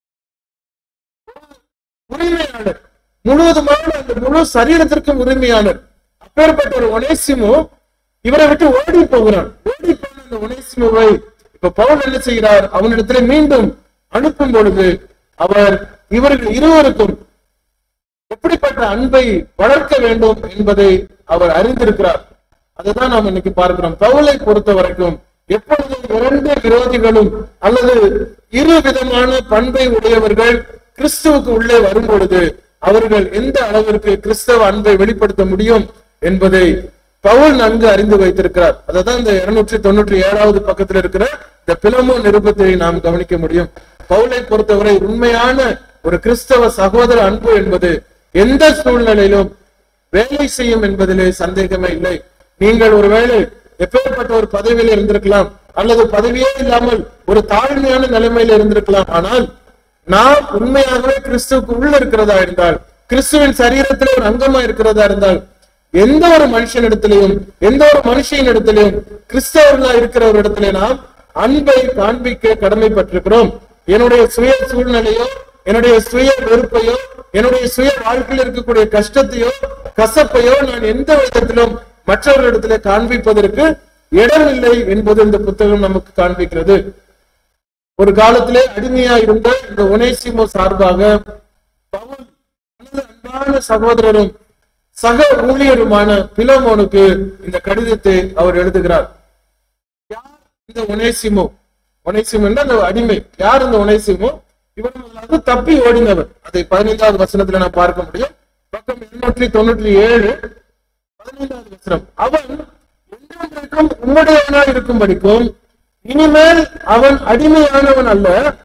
உரிமையாளர் முழுவதுமான அந்த முழு சரீரத்திற்கும் உரிமையாளர் அப்பேற்பட்ட ஒரு ஒனேசிமு இவரை விட்டு ஓடி போகிறான் ஓடி போன அந்த ஒனேசிமுவை இப்ப பவுல் என்ன செய்கிறார் அவனிடத்துல மீண்டும் அனுப்பும் பொழுது அவர் இவர்கள் இருவருக்கும் எப்படிப்பட்ட அன்பை வளர்க்க வேண்டும் என்பதை அவர் அறிந்திருக்கிறார் அதுதான் நாம் இன்னைக்கு பார்க்கிறோம் பவுலை பொறுத்த வரைக்கும் எப்பொழுதும் இரண்டு விரோதிகளும் அல்லது இரு விதமான பண்பை உடையவர்கள் கிறிஸ்துவுக்கு உள்ளே வரும் பொழுது அவர்கள் எந்த அளவிற்கு கிறிஸ்தவ அன்பை வெளிப்படுத்த முடியும் என்பதை பவுல் நன்கு அறிந்து வைத்திருக்கிறார் அததான் இந்த இருநூற்றி தொண்ணூற்றி ஏழாவது பக்கத்தில் இருக்கிற இந்த பிலமோ நிருபத்தை நாம் கவனிக்க முடியும் பவுலை பொறுத்தவரை உண்மையான ஒரு கிறிஸ்தவ சகோதர அன்பு என்பது எந்த சூழ்நிலையிலும் வேலை செய்யும் என்பதிலே சந்தேகமே இல்லை நீங்கள் ஒருவேளை எப்பேற்பட்ட ஒரு பதவியில இருந்திருக்கலாம் அல்லது பதவியே இல்லாமல் ஒரு தாழ்மையான நிலைமையில இருந்திருக்கலாம் ஆனால் நாம் உண்மையாகவே கிறிஸ்துவுக்கு உள்ள இருக்கிறதா இருந்தால் கிறிஸ்துவின் சரீரத்தில் ஒரு அங்கமா இருக்கிறதா இருந்தால் எந்த ஒரு மனுஷனிடத்திலையும் எந்த ஒரு மனுஷியின் இடத்திலையும் கிறிஸ்தவர்களா இருக்கிற ஒரு இடத்துல நாம் அன்பை காண்பிக்க கடமைப்பட்டிருக்கிறோம் என்னுடைய சுய சூழ்நிலையோ என்னுடைய சுய வெறுப்பையோ என்னுடைய சுய வாழ்க்கையில் இருக்கக்கூடிய கஷ்டத்தையோ கசப்பையோ நான் எந்த விதத்திலும் மற்றவர்களிடத்திலே காண்பிப்பதற்கு இடமில்லை என்பது இந்த புத்தகம் நமக்கு காண்பிக்கிறது ஒரு காலத்திலே அடிமையா இருந்த இந்த ஒனேசிமோ சார்பாக பவுல் தனது அன்பான சகோதரரும் சக ஊழியருமான பிலமோனுக்கு இந்த கடிதத்தை அவர் எழுதுகிறார் யார் இந்த ஒனேசிமோ ஒனேசிமோ என்ற அந்த அடிமை யார் இந்த ஒனேசிமோ இவர் முதலாவது தப்பி ஓடினவர் அதை பதினைந்தாவது வசனத்துல நான் பார்க்க முடியும் பக்கம் இருநூற்றி தொண்ணூற்றி ஏழு பதினைந்தாவது வசனம் அவன் என்றென்றைக்கும் உம்முடையவனாய் இருக்கும்படிக்கும் இனிமேல் அவன் அடிமையானவன் அல்ல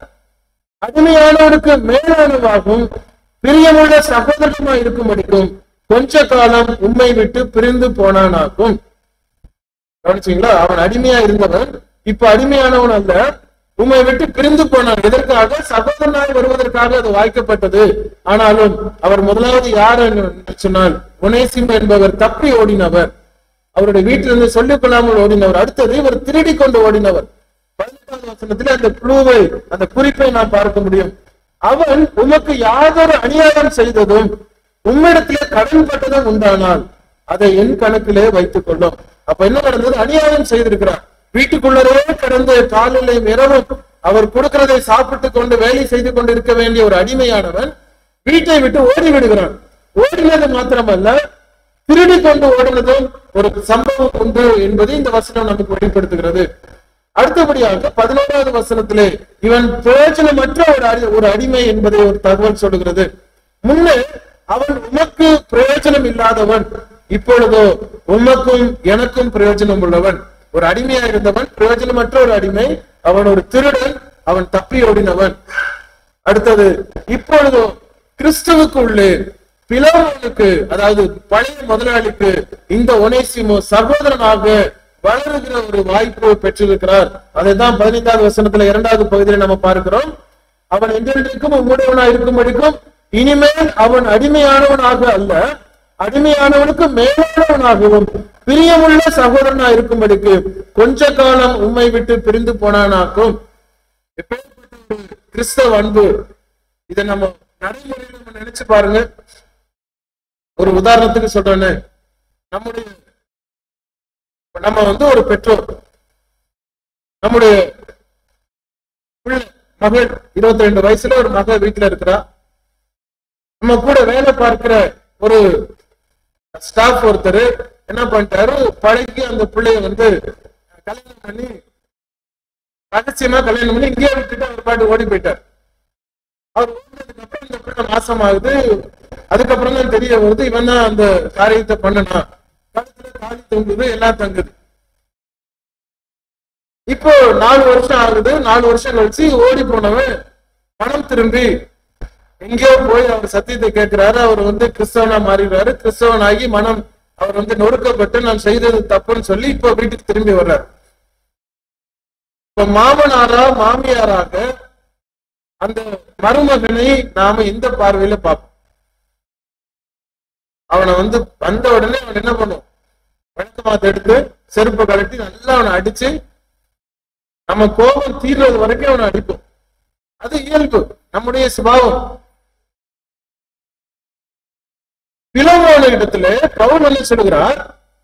அடிமையானவனுக்கு மேலானவாகும் பிரியமுள்ள சகோதரமாய் இருக்கும்படிக்கும் கொஞ்ச காலம் உம்மை விட்டு பிரிந்து போனானாக்கும் கவனிச்சீங்களா அவன் அடிமையா இருந்தவன் இப்ப அடிமையானவன் அல்ல உம்மை விட்டு பிரிந்து போனான் எதற்காக சகோதரனாய் வருவதற்காக அது வாய்க்கப்பட்டது ஆனாலும் அவர் முதலாவது யார் என்று சொன்னால் உனேசிம் என்பவர் தப்பி ஓடினவர் அவருடைய வீட்டிலிருந்து சொல்லிக் கொள்ளாமல் ஓடினவர் அடுத்தது இவர் திருடி கொண்டு ஓடினவர் பதினெட்டாவது வசனத்தில் அந்த குழுவை அந்த குறிப்பை நாம் பார்க்க முடியும் அவன் உமக்கு யாதொரு அநியாயம் செய்ததும் உம்மிடத்திலே கடன்பட்டதும் உண்டானால் அதை என் கணக்கிலே வைத்துக் கொள்ளும் அப்ப என்ன நடந்தது அநியாயம் செய்திருக்கிறார் வீட்டுக்குள்ளரே கடந்து காலையிலும் இரவும் அவர் கொடுக்கிறதை சாப்பிட்டு கொண்டு வேலை செய்து கொண்டு இருக்க வேண்டிய ஒரு அடிமையானவன் வீட்டை விட்டு ஓடி விடுகிறான் ஓடினது மாத்திரமல்ல திருடி கொண்டு ஓடினதும் ஒரு சம்பவம் உண்டு என்பதை இந்த வசனம் நமக்கு வெளிப்படுத்துகிறது அடுத்தபடியாக பதினோராவது வசனத்திலே இவன் பிரயோஜனமற்ற ஒரு அடி- ஒரு அடிமை என்பதை ஒரு தகவல் சொல்லுகிறது முன்னே அவன் உமக்கு பிரயோஜனம் இல்லாதவன் இப்பொழுதோ உமக்கும் எனக்கும் பிரயோஜனம் உள்ளவன் ஒரு அடிமையா இருந்தவன் பிரயோஜனமற்ற ஒரு அடிமை அவன் ஒரு திருடன் அவன் தப்பி ஓடினவன் அடுத்தது இப்பொழுதோ கிறிஸ்துவுக்கு உள்ளே பிளவனுக்கு அதாவது பழைய முதலாளிக்கு இந்த ஒனேசிமோ சகோதரனாக வளருகிற ஒரு வாய்ப்பு பெற்றிருக்கிறார் அதைத்தான் பதினைந்தாவது வசனத்துல இரண்டாவது பகுதியில் நம்ம பார்க்கிறோம் அவன் என்றென்றைக்கும் உம்முடையவனாய் இருக்கும்படிக்கும் இனிமேல் அவன் அடிமையானவனாக அல்ல அடிமையானவனுக்கு மேலானவனாகவும் பிரியமுள்ள சகோதரனா இருக்கும்படிக்கு கொஞ்ச காலம் உம்மை விட்டு பிரிந்து போனானாக்கும் எப்பேற்பட்ட ஒரு கிறிஸ்தவ அன்பு இதை நம்ம நடைமுறையில் நம்ம நினைச்சு பாருங்க ஒரு உதாரணத்துக்கு சொல்றேன்னு நம்முடைய இப்ப நம்ம வந்து ஒரு பெற்றோர் நம்முடைய பிள்ளை மகள் இருபத்தி ரெண்டு வயசுல ஒரு மகள் வீட்டுல இருக்கிறா நம்ம கூட வேலை பார்க்கிற ஒரு ஸ்டாஃப் ஒருத்தர் என்ன பண்ணிட்டாரு பழகி அந்த பிள்ளைய வந்து கல்யாணம் பண்ணி ரகசியமா கல்யாணம் பண்ணி இங்கேயே விட்டுட்டு அவர் பாட்டு ஓடி போயிட்டார் அவர் ஓடினதுக்கு அப்புறம் இந்த பிள்ளை நாசம் ஆகுது அதுக்கப்புறம் தான் தெரிய வருது இவன் தான் அந்த காரியத்தை பண்ணனா கழுத்துல தாலி தொங்குது எல்லாம் தங்குது இப்போ நாலு வருஷம் ஆகுது நாலு வருஷம் கழிச்சு ஓடி போனவன் பணம் திரும்பி எங்கேயோ போய் அவர் சத்தியத்தை கேட்கிறாரு அவர் வந்து கிறிஸ்தவனா மாறிடுறாரு கிறிஸ்தவனாகி மனம் அவர் வந்து நொறுக்கப்பட்டு நான் செய்தது தப்புன்னு சொல்லி இப்போ வீட்டுக்கு திரும்பி வர்றாரு இப்ப மாமனாரா மாமியாராக அந்த மருமகனை நாம எந்த பார்வையில பார்ப்போம் அவனை வந்து வந்த உடனே அவன் என்ன பண்ணும் வழக்கமாத்த எடுத்து செருப்பை கழட்டி நல்லா அவனை அடிச்சு நம்ம கோபம் தீர்றது வரைக்கும் அவனை அடிப்போம் அது இயல்பு நம்முடைய சுபாவம் பிளவான இடத்துல பவுல் என்ன சொல்கிறார்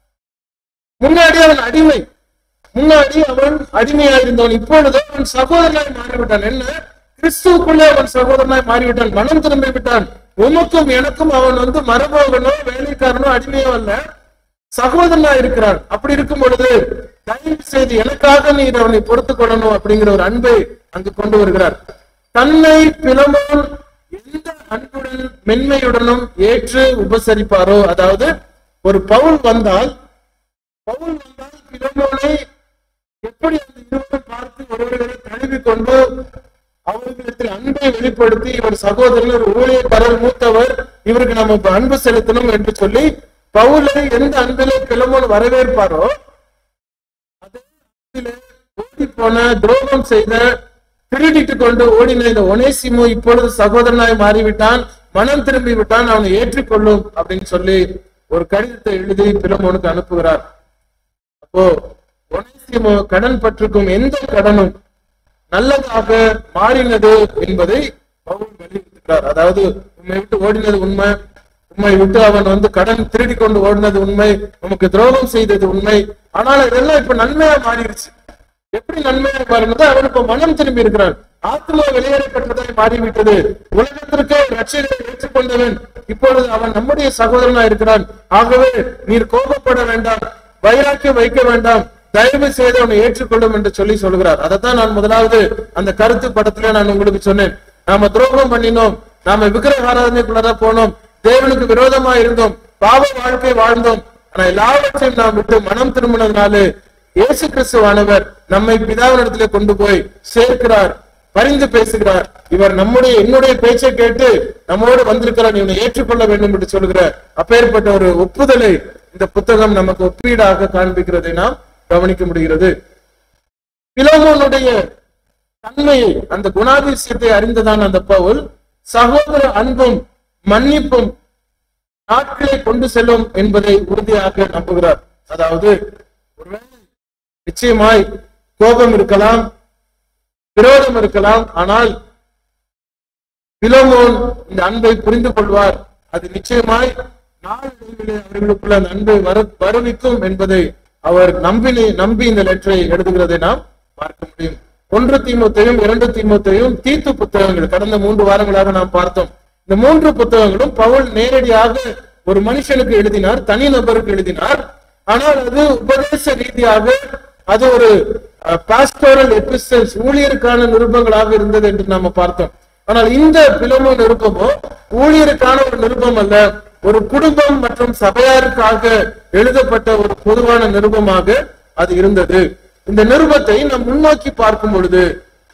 முன்னாடி அவன் அடிமை முன்னாடி அவன் அடிமையா இருந்தவன் இப்பொழுது அவன் சகோதரனாய் மாறிவிட்டான் என்ன கிறிஸ்துவுக்குள்ளே அவன் சகோதரனாய் மாறிவிட்டான் மனம் திரும்பி விட்டான் உமக்கும் எனக்கும் அவன் வந்து மரபோகனோ வேலைக்காரனோ அடிமையோ அல்ல சகோதரனா இருக்கிறான் அப்படி இருக்கும் பொழுது தயவு செய்து எனக்காக நீர் அவனை பொறுத்துக் கொள்ளணும் அப்படிங்கிற ஒரு அன்பை அங்கு கொண்டு வருகிறார் தன்னை பிளவோன் எந்த அன்புடன் மென்மையுடனும் ஏற்று உபசரிப்பாரோ அதாவது ஒரு பவுல் வந்தால் பவுல் வந்தால் பிளவோனை எப்படி அந்த இருவரும் பார்த்து ஒருவர்களை தழுவி கொண்டு அவர்களிடத்தில் அன்பை வெளிப்படுத்தி இவர் சகோதரன் ஒரு ஊழியக்காரர் மூத்தவர் இவருக்கு நம்ம இப்ப அன்பு செலுத்தணும் என்று சொல்லி பவுலை எந்த அன்பிலே பிளமோன் வரவேற்பாரோ அதே அன்பிலே ஓடி போன துரோகம் செய்த திருடிட்டு கொண்டு ஓடின இந்த ஒனேசிமோ இப்பொழுது சகோதரனாய் மாறிவிட்டான் மனம் திரும்பி விட்டான் அவனை ஏற்றுக்கொள்ளும் அப்படின்னு சொல்லி ஒரு கடிதத்தை எழுதி பிலமோனுக்கு அனுப்புகிறார் அப்போ ஒனேசிமோ கடன் பற்றுக்கும் எந்த கடனும் நல்லதாக மாறினது என்பதை பவுல் வலியுறுத்துகிறார் அதாவது உண்மை விட்டு ஓடினது உண்மை உண்மை விட்டு அவன் வந்து கடன் திருடி கொண்டு ஓடினது உண்மை உமக்கு துரோகம் செய்தது உண்மை ஆனால் இதெல்லாம் இப்ப நன்மையா மாறிடுச்சு எப்படி நன்மையா மாறினது அவன் இப்ப மனம் திரும்பி இருக்கிறான் ஆத்மா வெளியேறப்பட்டதாய் மாறிவிட்டது உலகத்திற்கே ரட்சகரை ஏற்றுக்கொண்டவன் இப்பொழுது அவன் நம்முடைய சகோதரனா இருக்கிறான் ஆகவே நீர் கோபப்பட வேண்டாம் வைராக்கியம் வைக்க வேண்டாம் தயவு செய்து அவனை ஏற்றுக்கொள்ளும் என்று சொல்லி சொல்கிறார் அதைத்தான் நான் முதலாவது அந்த கருத்து படத்துல நான் உங்களுக்கு சொன்னேன் நாம துரோகம் பண்ணினோம் நாம விக்கிரக ஆராதனைக்குள்ளதான் போனோம் தேவனுக்கு விரோதமா இருந்தோம் பாவ வாழ்க்கை வாழ்ந்தோம் ஆனா எல்லாவற்றையும் நாம் விட்டு மனம் திரும்பினதுனால இயேசு கிறிஸ்துவானவர் நம்மை பிதாவினிடத்திலே கொண்டு போய் சேர்க்கிறார் பரிந்து பேசுகிறார் இவர் நம்முடைய என்னுடைய பேச்சை கேட்டு நம்மோடு வந்திருக்கிறார் இவனை ஏற்றுக்கொள்ள வேண்டும் என்று சொல்கிற அப்பேற்பட்ட ஒரு ஒப்புதலை இந்த புத்தகம் நமக்கு ஒப்பீடாக காண்பிக்கிறதை நாம் கவனிக்க முடிகிறது பிலோமோனுடைய தன்மையை அந்த குணாதிசயத்தை அறிந்ததான் அந்த பவுல் சகோதர அன்பும் மன்னிப்பும் நாட்களை கொண்டு செல்லும் என்பதை உறுதியாக நம்புகிறார் அதாவது ஒருவேளை நிச்சயமாய் கோபம் இருக்கலாம் விரோதம் இருக்கலாம் ஆனால் பிலோமோன் இந்த அன்பை புரிந்து கொள்வார் அது நிச்சயமாய் நாளடைவிலே அவர்களுக்குள்ள அந்த அன்பை வர வருவிக்கும் என்பதை அவர் நம்பி நம்பி இந்த லெட்டரை எழுதுகிறதை நாம் பார்க்க முடியும் ஒன்று தீமோத்தையும் இரண்டு தீமோத்தையும் தீத்து புத்தகங்கள் கடந்த மூன்று வாரங்களாக நாம் பார்த்தோம் இந்த மூன்று புத்தகங்களும் பவுல் நேரடியாக ஒரு மனுஷனுக்கு எழுதினார் தனி நபருக்கு எழுதினார் ஆனால் அது உபதேச ரீதியாக அது ஒரு பாஸ்டோரல் எபிசல்ஸ் ஊழியருக்கான நிருபங்களாக இருந்தது என்று நாம பார்த்தோம் ஆனால் இந்த பிலமோ நிருபமோ ஊழியருக்கான ஒரு நிருபம் அல்ல ஒரு குடும்பம் மற்றும் சபையாருக்காக எழுதப்பட்ட ஒரு பொதுவான நிருபமாக அது இருந்தது இந்த நிருபத்தை நாம் முன்னோக்கி பார்க்கும் பொழுது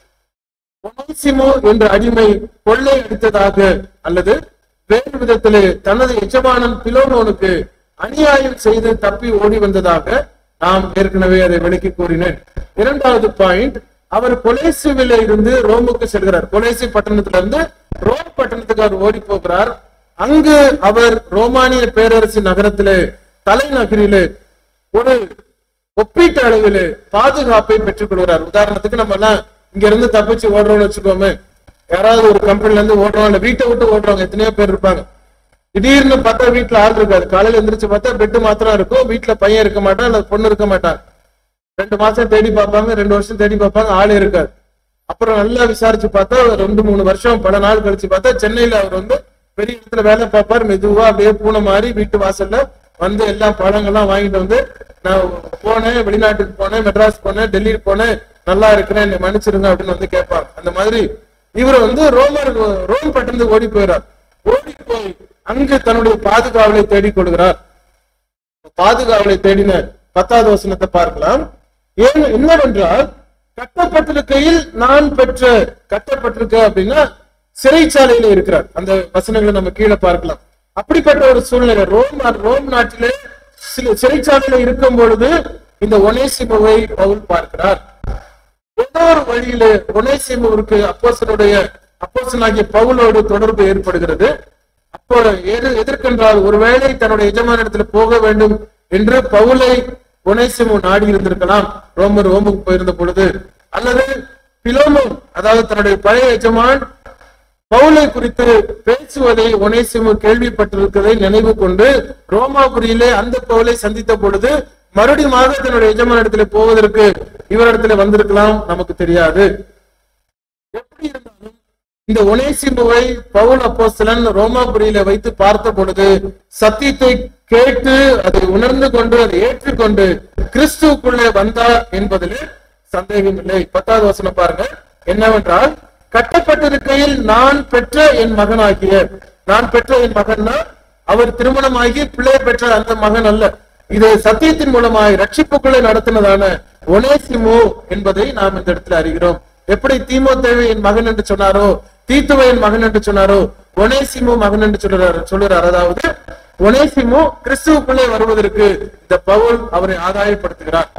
ஒனேசிமோ என்ற அடிமை கொள்ளை அடித்ததாக அல்லது வேறு விதத்திலே தனது எஜமானன் பிலோமோனுக்கு அநியாயம் செய்து தப்பி ஓடி வந்ததாக நாம் ஏற்கனவே அதை விளக்கி கூறினேன் இரண்டாவது பாயிண்ட் அவர் கொலேசுவில இருந்து ரோமுக்கு செல்கிறார் கொலேசி பட்டணத்திலிருந்து ரோம் பட்டணத்துக்கு அவர் ஓடி போகிறார் அங்கு அவர் ரோமானிய பேரரசு நகரத்திலே தலைநகரிலே ஒரு ஒப்பீட்டு அளவில் பாதுகாப்பை பெற்றுக் கொள்கிறார் உதாரணத்துக்கு நம்ம எல்லாம் இங்க இருந்து தப்பிச்சு ஓடுறோம்னு வச்சுக்கோமே யாராவது ஒரு கம்பெனில இருந்து ஓடுறோம் இல்ல வீட்டை விட்டு ஓடுறவங்க எத்தனையோ பேர் இருப்பாங்க திடீர்னு பார்த்தா வீட்டுல ஆள் இருக்காது காலையில எந்திரிச்சு பார்த்தா பெட்டு மாத்திரம் இருக்கும் வீட்டுல பையன் இருக்க மாட்டான் இல்ல பொண்ணு இருக்க மாட்டான் ரெண்டு மாசம் தேடி பார்ப்பாங்க ரெண்டு வருஷம் தேடி பார்ப்பாங்க ஆள் இருக்காது அப்புறம் நல்லா விசாரிச்சு பார்த்தா ஒரு ரெண்டு மூணு வருஷம் பல நாள் கழிச்சு பார்த்தா சென்னையில அவர் வந்து பெரிய இடத்துல வேலை பார்ப்பார் மெதுவா அப்படியே பூனை மாதிரி வீட்டு வாசல்ல வந்து எல்லா பழங்கள்லாம் வாங்கிட்டு வந்து நான் போனேன் வெளிநாட்டுக்கு போனேன் மெட்ராஸ் போனேன் டெல்லிக்கு போனேன் நல்லா இருக்கிறேன் என்னை மன்னிச்சிருங்க அப்படின்னு வந்து கேட்பாங்க அந்த மாதிரி இவர் வந்து ரோமர் ரோம் பட்டணத்துக்கு ஓடி போயிறார் ஓடி போய் அங்கு தன்னுடைய பாதுகாவலை தேடிக் கொள்கிறார் பாதுகாவலை தேடின பத்தாவது வசனத்தை பார்க்கலாம் ஏன் என்னவென்றால் கட்டப்பட்டிருக்கையில் நான் பெற்ற கட்டப்பட்டிருக்க அப்படின்னா சிறைச்சாலையில இருக்கிறார் அந்த வசனங்களை நம்ம கீழே பார்க்கலாம் அப்படிப்பட்ட ஒரு சூழ்நிலை ரோம் ரோம் நாட்டிலே சில சிறைச்சாலையில இருக்கும் பொழுது இந்த ஒனேசிமுவை பவுல் பார்க்கிறார் ஏதோ ஒரு வழியில ஒனேசிமுவிற்கு அப்போசனுடைய அப்போசனாகிய பவுலோடு தொடர்பு ஏற்படுகிறது அப்போ எது எதற்கென்றால் ஒருவேளை தன்னுடைய எஜமானிடத்துல போக வேண்டும் என்று பவுலை ஒனேசிமு நாடி இருந்திருக்கலாம் ரோமர் ரோமுக்கு போயிருந்த பொழுது அல்லது பிலோமு அதாவது தன்னுடைய பழைய எஜமான் பவுலை குறித்து பேசுவதை ஒனேசிமு கேள்விப்பட்டிருக்கிறதை நினைவு கொண்டு ரோமாபுரியிலே அந்த பவுலை சந்தித்த பொழுது மறுபடியும் தன்னுடைய எஜமானிடத்துல போவதற்கு இவரிடத்துல வந்திருக்கலாம் நமக்கு தெரியாது எப்படி இருந்தாலும் இந்த ஒனேசிமுவை பவுல் அப்போஸ்தலன் ரோமாபுரியில வைத்து பார்த்த பொழுது சத்தியத்தை கேட்டு அதை உணர்ந்து கொண்டு அதை ஏற்றுக்கொண்டு கிறிஸ்துவுக்குள்ளே வந்தார் என்பதில் சந்தேகம் இல்லை பத்தாவது வசனம் பாருங்க என்னவென்றால் கட்டப்பட்டிருக்கையில் நான் பெற்ற என் மகனாகிய நான் பெற்ற என் மகன்னா அவர் திருமணமாகி பிள்ளை பெற்ற அந்த மகன் அல்ல இது சத்தியத்தின் மூலமாய் ரட்சிப்புக்குள்ளே நடத்தினதான ஒனேசிமு என்பதை நாம் இந்த இடத்துல அறிகிறோம் எப்படி தீமோத்தேவை என் மகன் என்று சொன்னாரோ தீத்துவை என் மகன் என்று சொன்னாரோ ஒனேசிமு மகன் என்று சொல்றாரு சொல்லுறார் அதாவது ஒனேசிமு கிறிஸ்துவுக்குள்ளே வருவதற்கு இந்த பவுல் அவரை ஆதாயப்படுத்துகிறார்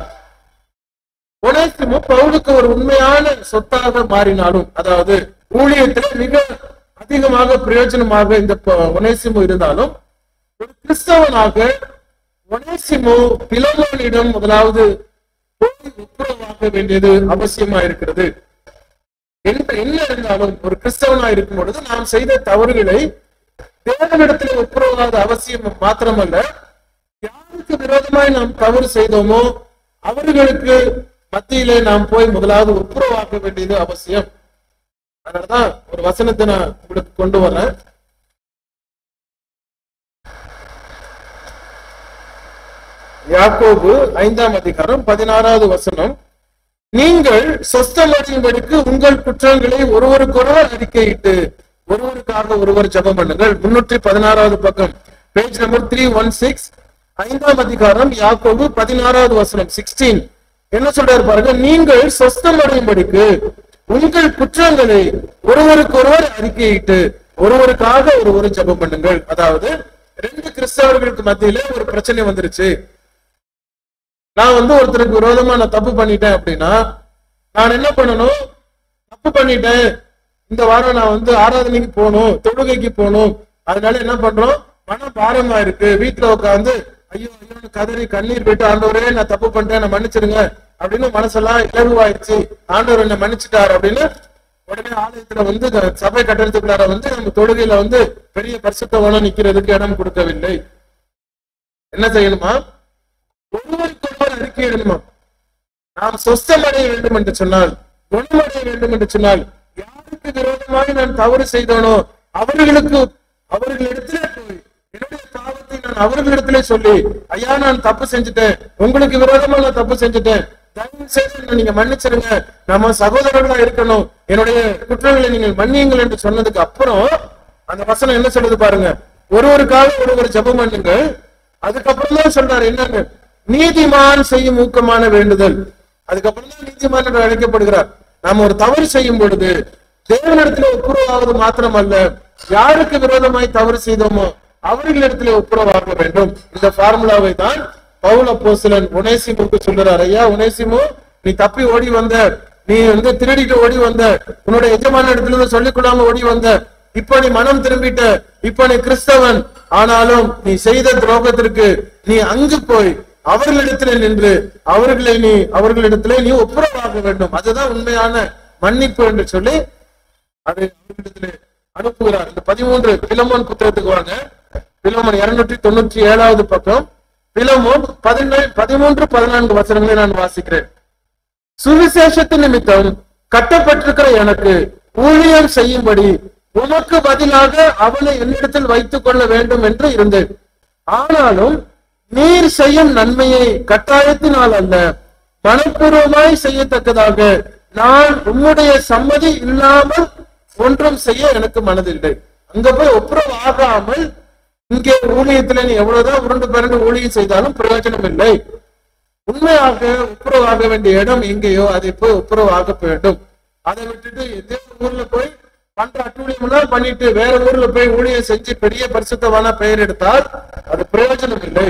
ஒனேசிமு பவுலுக்கு ஒரு உண்மையான சொத்தாக மாறினாலும் அதாவது ஊழியத்தில் மிக அதிகமாக பிரயோஜனமாக இந்த ப- ஒனேசிமு இருந்தாலும் ஒரு கிறிஸ்தவனாக ஒனேசிமு பிலோனிடம் முதலாவது போய் ஒப்புரவாக வேண்டியது அவசியமா இருக்கிறது என்ன என்ன இருந்தாலும் ஒரு கிறிஸ்தவனா இருக்கும் பொழுது நாம் செய்த தவறுகளை தேவனிடத்தில் ஒப்புரவாத அவசியம் மாத்திரமல்ல யாருக்கு விரோதமாய் நாம் தவறு செய்தோமோ அவர்களுக்கு மத்தியிலே நாம் போய் முதலாவது ஒப்புரவாக்க வேண்டியது அவசியம் அதனாலதான் ஒரு வசனத்தை நான் உங்களுக்கு கொண்டு வரேன் யாக்கோபு ஐந்தாம் அதிகாரம் பதினாறாவது வசனம் நீங்கள் சொஸ்தமடையும்படிக்கு உங்கள் குற்றங்களை ஒருவருக்கொருவர் அறிக்கையிட்டு ஒருவருக்காக ஒருவர் ஜெபம் பண்ணுங்கள் முன்னூற்றி பதினாறாவது பக்கம் page number three one six ஐந்தாம் அதிகாரம் யாக்கோபு பதினாறாவது வசனம் சிக்ஸ்டீன் என்ன சொல்றாரு பாருங்க நீங்கள் சொஸ்தமடையும்படிக்கு உங்கள் குற்றங்களை ஒருவருக்கொருவர் அறிக்கையிட்டு ஒருவருக்காக ஒருவர் ஜெபம் பண்ணுங்கள் அதாவது ரெண்டு கிறிஸ்தவர்களுக்கு மத்தியில ஒரு பிரச்சனை வந்துருச்சு நான் வந்து ஒருத்தருக்கு விரோதமா நான் தப்பு பண்ணிட்டேன் அப்படின்னா நான் என்ன பண்ணணும் தப்பு பண்ணிட்டேன் இந்த வாரம் நான் வந்து ஆராதனைக்கு போகணும் தொழுகைக்கு போகணும் அதனால என்ன பண்றோம் மன பாரமா இருக்கு வீட்டுல உட்காந்து ஐயோ ஐயோ கதறி கண்ணீர் விட்டு ஆண்டவரே நான் தப்பு பண்ணிட்டேன் நான் மன்னிச்சிருங்க அப்படின்னு மனசெல்லாம் இலகுவாயிருச்சு ஆண்டவர் என்ன மன்னிச்சிட்டார் அப்படின்னு உடனே ஆலயத்துல வந்து இந்த சபை கட்டடத்துக்குள்ளார வந்து நம்ம தொழுகையில வந்து பெரிய பரிசுத்தவனம் நிக்கிறதுக்கு இடம் கொடுக்கவில்லை என்ன செய்யணுமா ஒருவருக்கொருவர் யார் அறிக்கையிடணுமா நாம் சொஸ்தமடைய வேண்டும் என்று சொன்னால் குணமடைய வேண்டும் என்று சொன்னால் யாருக்கு விரோதமாக நான் தவறு செய்தோனோ அவர்களுக்கு அவர்களிடத்திலே போய் என்னுடைய பாவத்தை நான் அவர்களிடத்திலே சொல்லி ஐயா நான் தப்பு செஞ்சுட்டேன் உங்களுக்கு விரோதமா நான் தப்பு செஞ்சுட்டேன் தயவு செய்து என்னை நீங்க மன்னிச்சிருங்க நம்ம சகோதரர்களா இருக்கணும் என்னுடைய குற்றங்களை நீங்கள் மன்னியுங்கள் என்று சொன்னதுக்கு அப்புறம் அந்த வசனம் என்ன சொல்லுது பாருங்க ஒரு ஒரு காலம் ஒரு ஒரு ஜெபம் பண்ணுங்க அதுக்கப்புறம் தான் சொல்றாரு என்னங்க நீதிமான் செய்யும் ஊக்கமான வேண்டுதல் அதுக்கப்புறம் தான் நீதிமான் என்று அழைக்கப்படுகிறார் நாம் ஒரு தவறு செய்யும் பொழுது தேவனிடத்துல ஒப்புரவாவது மாத்திரமல்ல யாருக்கு விரோதமாய் தவறு செய்தோமோ அவர்களிடத்துல ஒப்புரவாக வேண்டும் இந்த ஃபார்முலாவை தான் பவுல் அப்போஸ்தலன் உனேசிமுக்கு சொல்றாரு ஐயா உனேசிமு நீ தப்பி ஓடி வந்த நீ வந்து திருடிட்டு ஓடி வந்த உன்னுடைய எஜமான இடத்துல இருந்து சொல்லிக் கொள்ளாம ஓடி வந்த இப்ப நீ மனம் திரும்பிட்ட இப்ப நீ கிறிஸ்தவன் ஆனாலும் நீ செய்த துரோகத்திற்கு நீ அங்கு போய் அவர்களிடத்துல நின்று அவர்களை நீ அவர்களிடத்துல நீ ஒப்புரவாக வேண்டும் அதுதான் உண்மையான மன்னிப்பு என்று சொல்லி அதை அவர்களிடத்திலே அனுப்புகிறார் இந்த பதிமூன்று பிலமோன் புத்தகத்துக்கு வாங்க பிலமோன் இருநூற்றி தொண்ணூற்றி ஏழாவது பக்கம் பிலமோன் பதினேழு பதிமூன்று பதினான்கு வசனங்களை நான் வாசிக்கிறேன் சுவிசேஷத்து நிமித்தம் கட்டப்பட்டிருக்கிற எனக்கு ஊழியம் செய்யும்படி உமக்கு பதிலாக அவனை என்னிடத்தில் வைத்துக் கொள்ள வேண்டும் என்று இருந்தேன் ஆனாலும் நீர் செய்யும் நன்மையை கட்டாயத்தினால் அல்ல மனப்பூர்வமாய் செய்யத்தக்கதாக நான் உம்முடைய சம்மதி இல்லாமல் ஒன்றும் செய்ய எனக்கு மனதில்லை அங்க போய் ஒப்புரவு ஆகாமல் இங்கே ஊழியத்துல நீ எவ்வளவுதான் உருண்டு பிறண்டு ஊழியம் செய்தாலும் பிரயோஜனம் இல்லை உண்மையாக ஒப்புரவாக வேண்டிய இடம் எங்கேயோ அதை போய் ஒப்புரவாக வேண்டும் அதை விட்டுட்டு எதோ ஊர்ல போய் பண்ற அட்டூழியம் எல்லாம் பண்ணிட்டு வேற ஊர்ல போய் ஊழியம் செஞ்சு பெரிய பரிசுத்தமான பெயர் எடுத்தால் அது பிரயோஜனம் இல்லை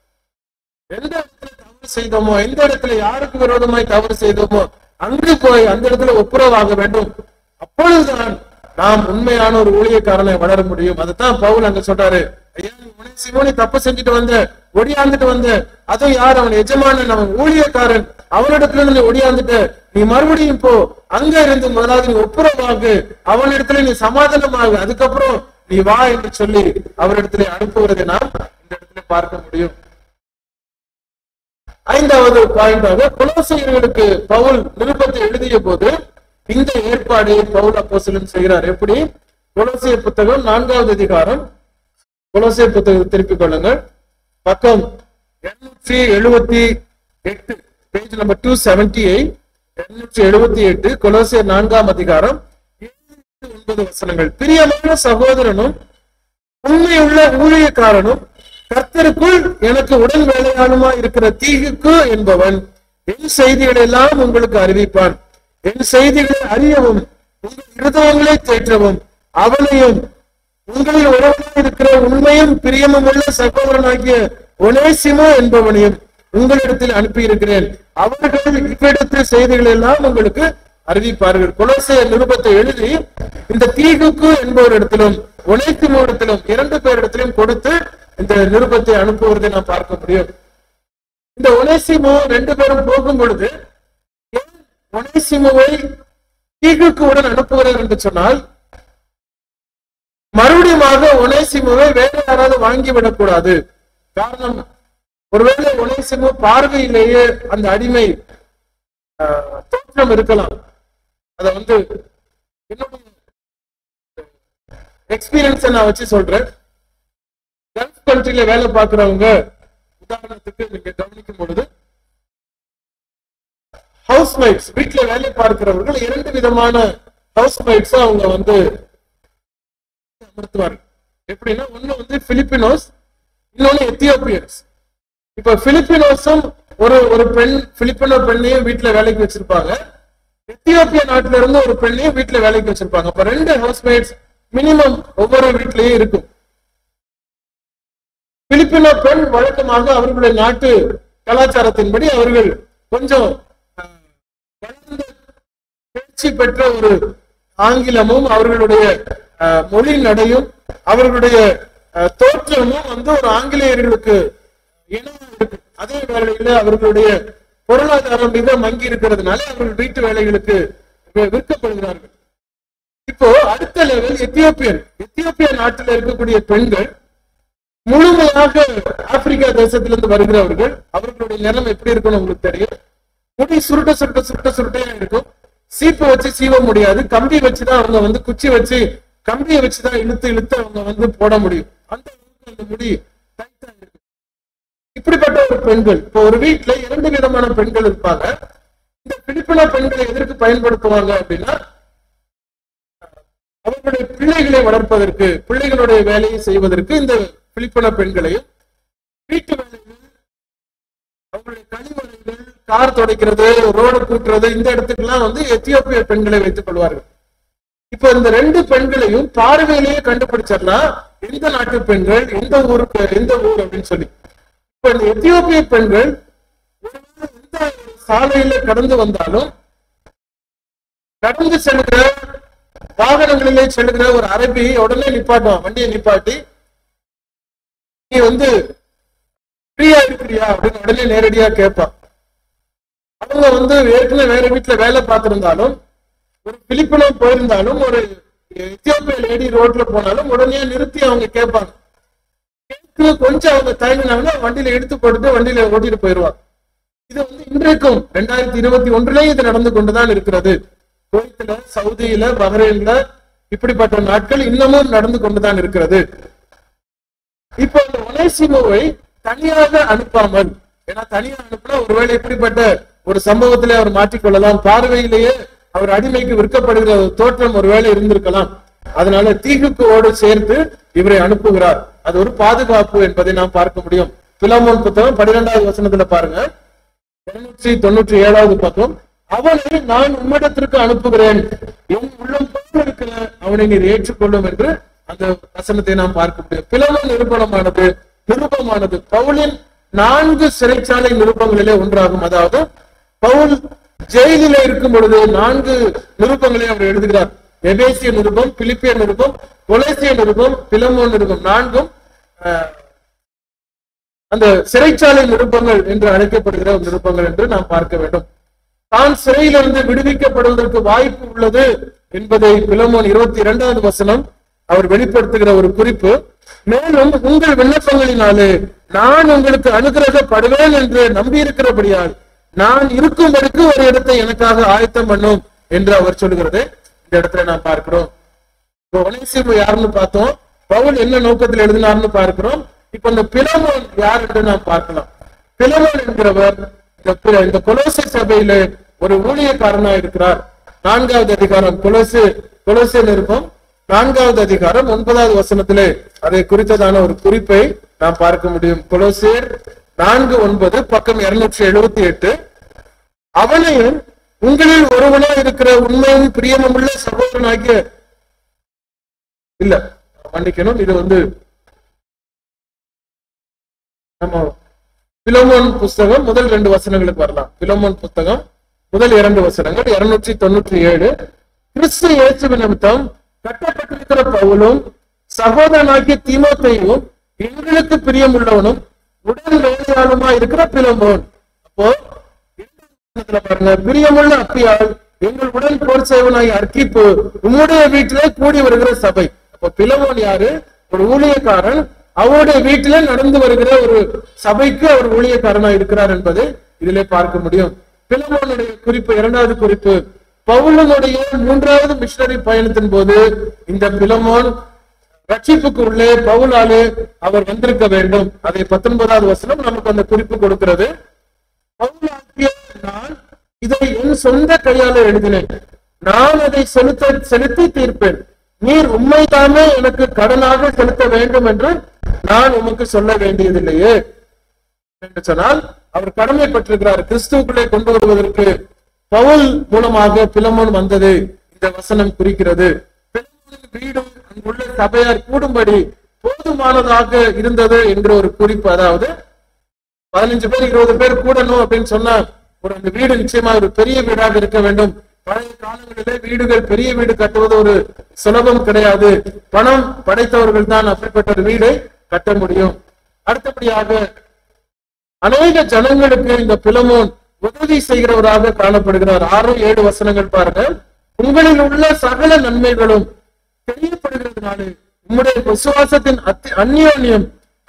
எந்த இடத்துல தவறு செய்தோமோ எந்த இடத்துல யாருக்கு விரோதமாய் தவறு செய்தோமோ அங்கு போய் அந்த இடத்துல ஒப்புரவாக வேண்டும் அப்பொழுதுதான் நாம் உண்மையான ஒரு ஊழியக்காரனை வளர முடியும் அதுதான் பவுல் அங்க சொல்றாரு ஐயா நீ உனக்கு சிமோனி தப்பு செஞ்சுட்டு வந்த ஒடியாந்துட்டு வந்த அதுவும் யார் அவன் எஜமானன் அவன் ஊழியக்காரன் அவனிடத்துல இருந்து நீ ஒடியாந்துட்ட நீ மறுபடியும் போ அங்க இருந்து முதலாவது நீ ஒப்புரவாகு அவனிடத்துல நீ சமாதானமாகு அதுக்கப்புறம் நீ வா என்று சொல்லி அவரிடத்துல அனுப்புவதை நாம் இந்த இடத்துல பார்க்க முடியும் ஐந்தாவது பாயிண்டாக குலோசியர்களுக்கு பவுல் நிருபத்தை எழுதிய போது இந்த ஏற்பாடு பவுல் அப்போஸ்தலன் செய்கிறார் எப்படி குலோசிய புத்தகம் நான்காவது அதிகாரம் குலோசிய புத்தகத்தை திருப்பிக் கொள்ளுங்கள் பக்கம் இருநூற்றி எழுபத்தி எட்டு page number two seventy eight இருநூற்றி எழுபத்தி எட்டு கொலோசியர் நான்காம் அதிகாரம் ஏழு, ஒன்பது வசனங்கள் பிரியமான சகோதரனும் உண்மையுள்ள ஊழியக்காரனும் கர்த்தருக்குள் எனக்கு உடன் வேலையானுமா இருக்கிற தீகுக்கு என்பவன் என் செய்திகளை எல்லாம் உங்களுக்கு அறிவிப்பான் என் செய்திகளை அறியவும் உங்கள் இருதயங்களை தேற்றவும் அவனையும் உங்களில் உறவாக இருக்கிற உண்மையும் பிரியமும் உள்ள சகோதரனாகிய ஒனேசிமோ என்பவனையும் உங்களிடத்தில் அனுப்பியிருக்கிறேன் அவர்கள் இவ்விடத்தில் செய்திகள் எல்லாம் உங்களுக்கு அறிவிப்பார்கள் கொலோசைய நிருபத்தை எழுதி இந்த தீகுக்கு என்பவரிடத்திலும் ஒனைசிமோடத்திலும் இரண்டு பேரிடத்திலும் கொடுத்து இந்த நிருபத்தை அனுப்புவதை நாம் பார்க்க முடியும் இந்த ஒனேசிமோ ரெண்டு பேரும் போகும் பொழுது ஏன் ஒனேசிமோவை தீகுக்கு உடன் அனுப்புகிறார் என்று சொன்னால் மறுபடியுமாக ஒனேசிமுவை வேற யாராவது வாங்கிவிடக் கூடாது காரணம் ஒருவேளை ஒனேசிமு பார்வையிலேயே அந்த அடிமை ஆஹ், தோற்றம் இருக்கலாம் அத வந்து என்னுடைய எக்ஸ்பீரியன்ஸை நான் வச்சு சொல்றேன் கல்ஃப் கண்ட்ரில வேலை பார்க்கறவங்க உதாரணத்துக்கு நீங்க கவனிக்கும் பொழுது ஹவுஸ் மைட்ஸ் வீட்டுல வேலை பார்க்கிறவர்கள் இரண்டு விதமான ஹவுஸ் மைட்ஸ் அவங்க வந்து அமர்த்துவார்கள் எப்படின்னா ஒண்ணு வந்து பிலிப்பினோஸ் இன்னொன்னு எத்தியோப்பியன்ஸ் இப்ப பிலிப்பினோஸும் ஒரு ஒரு பெண் பிலிப்பினோ பெண்ணையும் வீட்டுல வேலைக்கு வச்சிருப்பாங்க எத்தியோப்பிய நாட்டுல இருந்து ஒரு பெண்ணையும் வீட்டுல வேலைக்கு வச்சிருப்பாங்க அப்ப ரெண்டு ஹவுஸ்மேட்ஸ் மினிமம் ஒவ்வொரு வீட்லயும் இருக்கும் பிலிப்பினோ பெண் வழக்கமாக அவர்களுடைய நாட்டு கலாச்சாரத்தின்படி அவர்கள் கொஞ்சம் அஹ், வளர்ந்த தேர்ச்சி பெற்ற ஒரு ஆங்கிலமும் அவர்களுடைய அஹ், மொழி நடையும் அவர்களுடைய அஹ், தோற்றமும் வந்து ஒரு ஆங்கிலேயர்களுக்கு இணையா இருக்கு அதே வேளையில அவர்களுடைய பொருளாதாரம் மிக மங்கி இருக்கிறதுனால அவர்கள் வீட்டு வேலைகளுக்கு வி- விற்கப்படுகிறார்கள் இப்போ அடுத்த லெவல் எத்தியோப்பியன் எத்தியோப்பிய நாட்டில் இருக்கக்கூடிய பெண்கள் முழுமையாக ஆப்பிரிக்கா தேசத்திலிருந்து வருகிறவர்கள் அவர்களுடைய நிலம் எப்படி இருக்கும்னு உங்களுக்கு தெரியும் முடி சுருட்ட சுருட்ட சுருட்ட சுருட்டையா இருக்கும் சீப்பு வச்சு சீவ முடியாது கம்பி வச்சுதான் அவங்க வந்து குச்சி வச்சு கம்பியை வச்சுதான் இழுத்து இழுத்து அவங்க வந்து போட முடியும் அந்த அளவுக்கு அந்த முடி டைட்டா இருக்கும் இப்படிப்பட்ட ஒரு பெண்கள் இப்போ ஒரு வீட்டுல இரண்டு விதமான பெண்கள் இருப்பாங்க இந்த பிடிப்பின பெண்களை எதற்கு பயன்படுத்துவாங்க அப்படின்னா அவர்களுடைய பிள்ளைகளை வளர்ப்பதற்கு பிள்ளைகளுடைய வேலையை செய்வதற்கு இந்த பிலிப்பின பெண்களையும் வீட்டு வேலைகள் அவங்களுடைய கழிவறைகள் கார் துடைக்கிறது ரோடு கூட்டுறது இந்த இடத்துக்கெல்லாம் வந்து எத்தியோப்பிய பெண்களை வைத்துக் கொள்வார்கள் இப்ப இந்த ரெண்டு பெண்களையும் பார்வையிலேயே கண்டுபிடிச்சிடலாம் எந்த நாட்டு பெண்கள் எந்த ஊருக்கு எந்த ஊர் அப்படின்னு சொல்லி இப்ப இந்த எத்தியோப்பிய பெண்கள் ஒருவேளை எந்த சாலையில கடந்து வந்தாலும் கடந்து செல்கிற வாகனங்களிலே செல்கிற ஒரு அரபி உடனே நிப்பாட்டுவான் வண்டியை நிப்பாட்டி நீ வந்து ஃப்ரீயா இருக்கிறியா அப்படின்னு உடனே நேரடியா கேட்பான் அவங்க வந்து ஏற்கனவே வேற வீட்டுல வேலை பார்த்திருந்தாலும் ஒரு பிலிப்பினம் போயிருந்தாலும் ஒரு எத்தியோப்பிய லேடி ரோட்ல போனாலும் உடனே நிறுத்தி அவங்க கேட்பாங்க கேட்டு கொஞ்சம் அவங்க தயங்கினாங்கன்னா வண்டியில எடுத்து போட்டுட்டு வண்டியில ஓட்டிட்டு போயிடுவாங்க இது வந்து இன்றைக்கும் ரெண்டாயிரத்தி இருபத்தி ஒன்றுலயும் இது நடந்து கொண்டுதான் இருக்கிறது குவைத்துல சவுதியில பஹ்ரைன்ல இப்படிப்பட்ட நாட்கள் இன்னமும் நடந்து கொண்டுதான் இருக்கிறது இப்போ இந்த ஒனேசிமோவை தனியாக அனுப்பாமல் ஏன்னா தனியா அனுப்பினா ஒருவேளை இப்படிப்பட்ட ஒரு சம்பவத்திலே அவர் மாற்றிக்கொள்ளலாம் பார்வையிலேயே அவர் அடிமைக்கு விற்கப்படுகிற ஒரு தோற்றம் ஒருவேளை இருந்திருக்கலாம் அதனால தீகுக்கோடு சேர்த்து இவரை அனுப்புகிறார் அது ஒரு பாதுகாப்பு என்பதை நாம் பார்க்க முடியும் பிலமோன் புத்தகம் பன்னிரெண்டாவது வசனத்துல பாருங்க இருநூற்றி தொண்ணூற்றி ஏழாவது பக்கம் அவனை நான் உம்மிடத்திற்கு அனுப்புகிறேன் என் உள்ளம் போல இருக்கிற அவனை நீர் ஏற்றுக்கொள்ளும் என்று அந்த வசனத்தை நாம் பார்க்க முடியும் பிளவு நிரூபணமானது நிருபமானது பவுலின் நான்கு சிறைச்சாலை நிருபங்களிலே ஒன்றாகும் அதாவது பவுல் ஜெயிலிலே இருக்கும் பொழுது நான்கு நிருபங்களை அவர் எழுதுகிறார் எபேசிய நிருபம் பிலிப்பிய நிருபம் கொலேசிய நிருபம் பிலமோ நிருபம் நான்கும் அஹ், அந்த சிறைச்சாலை நிருப்பங்கள் என்று அழைக்கப்படுகிற நிருப்பங்கள் என்று நாம் பார்க்க வேண்டும் தான் சிறையிலிருந்து விடுவிக்கப்படுவதற்கு வாய்ப்பு உள்ளது என்பதை பிலமோன் இருபத்தி இரண்டாவது வசனம் அவர் வெளிப்படுத்துகிற ஒரு குறிப்பு மேலும் உங்கள் விண்ணப்பங்களினாலே நான் உங்களுக்கு அனுகிரகப்படுவேன் என்று நம்பியிருக்கிறபடியால் நான் இருக்கும்படிக்கு ஒரு இடத்தை எனக்காக ஆயத்தம் பண்ணும் என்று அவர் சொல்லுகிறது இந்த இடத்துல நாம் பார்க்கிறோம் இப்போ ஒனேசிமு யாருன்னு பார்த்தோம் பவுல் என்ன நோக்கத்தில் எழுதினார்னு பார்க்கிறோம் இப்ப இந்த பிலமோன் யார் என்று நாம் பார்க்கலாம் பிலமோன் என்கிறவர் இந்த பி- இந்த கொலோசை சபையில ஒரு ஊழியக்காரனா இருக்கிறார் நான்காவது அதிகாரம் கொலோசு கொலோசை நிருபம் நான்காவது அதிகாரம் ஒன்பதாவது வசனத்திலே அதை குறித்ததான ஒரு குறிப்பை நாம் பார்க்க முடியும் கொலோசேர் நான்கு ஒன்பது பக்கம் இருநூற்றி எழுபத்தி எட்டு அவனையும் உங்களில் ஒருவனா இருக்கிற உண்மையும் பிரியமுள்ள சகோதரனாகிய இல்ல மன்னிக்கணும் இது வந்து நம்ம பிலோமோன் புஸ்தகம் முதல் ரெண்டு வசனங்களுக்கு வரலாம் பிலோமோன் புஸ்தகம் முதல் இரண்டு வசனங்கள் இருநூற்றி தொண்ணூற்றி ஏழு கிறிஸ்து இயேசு நிமித்தம் கட்டப்பட்டிருக்கிற பவுலும் சகோதரனாகிய தீமோத்தேயும் எங்களுக்கு பிரியமுள்ளவனும் உடல் வேலையாளுமா இருக்கிற பிலமோன் அப்போ வசனத்துல பாருங்க பிரியமுள்ள அப்பியால் எங்கள் உடன் போர் செய்வனாய் அர்க்கிப்பு உம்முடைய வீட்டிலே கூடி வருகிற சபை அப்ப பிலவோன் யாரு ஒரு ஊழியக்காரன் அவருடைய வீட்டிலே நடந்து வருகிற ஒரு சபைக்கு அவர் ஊழியக்காரனா இருக்கிறார் என்பது இதிலே பார்க்க முடியும் பிலவோனுடைய குறிப்பு இரண்டாவது குறிப்பு பவுலனுடைய மூன்றாவது மிஷனரி பயணத்தின் போது இந்த பிலமோன் ரட்சிப்புக்கு உள்ளே பவுலாலே அவர் வந்திருக்க வேண்டும் அதை பத்தொன்பதாவது வசனம் நமக்கு அந்த குறிப்பு கொடுக்கிறது பவுலாகிய நான் இதை என் சொந்த கையால எழுதினேன் நான் அதை செலுத்த செலுத்தி தீர்ப்பேன் நீர் உண்மைதாமே எனக்கு கடனாக செலுத்த வேண்டும் என்று நான் உமக்கு சொல்ல வேண்டியதில்லையே என்று சொன்னால் அவர் கடமைப்பட்டிருக்கிறார் கிறிஸ்துவுக்குள்ளே கொண்டு வருவதற்கு பவுல் மூலமாக பிலமோன் வந்தது இந்த வசனம் குறிக்கிறது பிலமோனின் வீடும் அங்குள்ள சபையார் கூடும்படி போதுமானதாக இருந்தது என்கிற ஒரு குறிப்பு அதாவது பதினஞ்சு பேர் இருபது பேர் கூடணும் அப்படின்னு சொன்னா ஒரு அந்த வீடு நிச்சயமா ஒரு பெரிய வீடாக இருக்க வேண்டும் பழைய காலங்களிலே வீடுகள் பெரிய வீடு கட்டுவது ஒரு சுலபம் கிடையாது பணம் படைத்தவர்கள் தான் அப்படிப்பட்ட ஒரு வீடை கட்ட முடியும் அடுத்தபடியாக அநேக ஜனங்களுக்கு இந்த பிலமோன் உதவி செய்கிறவராக காணப்படுகிறார் ஆறு ஏழு வசனங்கள் பாருங்க உங்களில் உள்ள சகல நன்மைகளும் தெரியப்படுகிறதுனாலே உம்முடைய விசுவாசத்தின் அத்தி- அந்யோன்யம்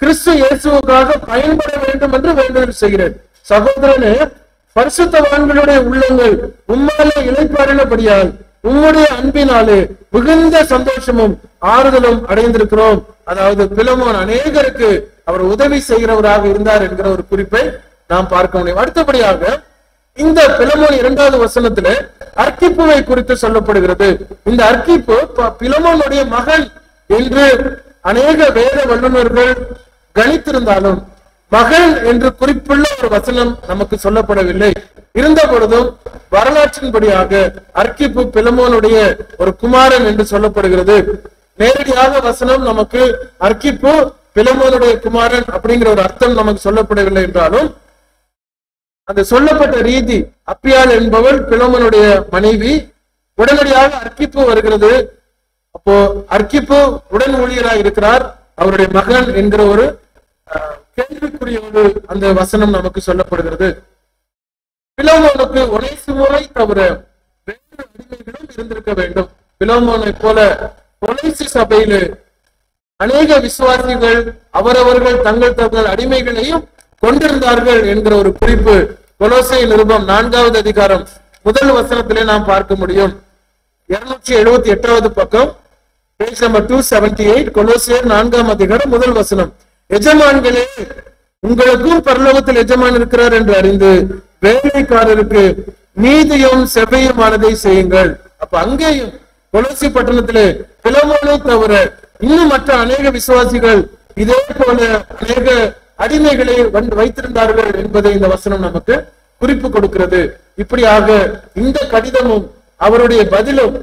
கிறிஸ்து இயேசுவுக்காக பயன்பட வேண்டும் என்று வேண்டுதல் செய்கிறேன் சகோதரனே பரிசுத்தவான்களுடைய உள்ளங்கள் உம்மாலே இழைப்பாரினபடியால் உம்முடைய அன்பினாலே மிகுந்த சந்தோஷமும் ஆறுதலும் அடைந்திருக்கிறோம் அதாவது பிலமோன் அநேகருக்கு அவர் உதவி செய்கிறவராக இருந்தார் என்கிற ஒரு குறிப்பை நாம் பார்க்க முடியும் அடுத்தபடியாக இந்த பிலமோன் இரண்டாவது வசனத்துல அர்க்கிப்புவை குறித்து சொல்லப்படுகிறது இந்த அர்க்கிப்பு ப- பிலமோனுடைய மகன் என்று அநேக வேத வல்லுநர்கள் கணித்திருந்தாலும் மகள் என்று குறிப்புள்ள ஒரு வசனம் நமக்கு சொல்லப்படவில்லை இருந்த பொழுதும் வரலாற்றின்படியாக அர்க்கிப்பு பிலமோனுடைய ஒரு குமாரன் என்று சொல்லப்படுகிறது நேரடியாக வசனம் நமக்கு அர்க்கிப்பு பிலமோனுடைய குமாரன் அப்படிங்கிற ஒரு அர்த்தம் நமக்கு சொல்லப்படவில்லை என்றாலும் அந்த சொல்லப்பட்ட ரீதி அப்பியாள் என்பவள் பிலோமனுடைய மனைவி உடனடியாக அர்க்கிப்பு வருகிறது அப்போ அர்க்கிப்பு உடன் ஊழியராக இருக்கிறார் அவருடைய மகன் என்கிற ஒரு அஹ், கேள்விக்குரிய ஒரு அந்த வசனம் நமக்கு சொல்லப்படுகிறது பிலோமோனுக்கு ஒரேசுமுறை தவிர வேறு அடிமைகளும் இருந்திருக்க வேண்டும் பிலோமோனை போல கொலைசி சபையிலே அநேக விசுவாசிகள் அவரவர்கள் தங்கள் தங்கள் அடிமைகளையும் கொண்டிருந்தார்கள் என்கிற ஒரு குறிப்பு கொலோசை நிருபம் நான்காவது அதிகாரம் முதல் வசனத்திலே நாம் பார்க்க முடியும் இருநூற்றி எழுபத்தி எட்டாவது பக்கம் page number two seventy eight கொலோசியர் நான்காம் அதிகாரம் முதல் வசனம் எஜமான்களே உங்களுக்கும் பரலோகத்தில் எஜமான் இருக்கிறார் என்று அறிந்து வேலைக்காரருக்கு நீதியும் செவ்வையுமானதை செய்யுங்கள் அப்ப அங்கேயும் கொலோசி பட்டணத்திலே பிலமோனை தவிர இன்னும் மற்ற அநேக விசுவாசிகள் இதே போல அநேக அடிமைகளை வந்து வைத்திருந்தார்கள் என்பதை இந்த வசனம் நமக்கு குறிப்பு கொடுக்கிறது இப்படியாக இந்த கடிதமும் அவருடைய பதிலும்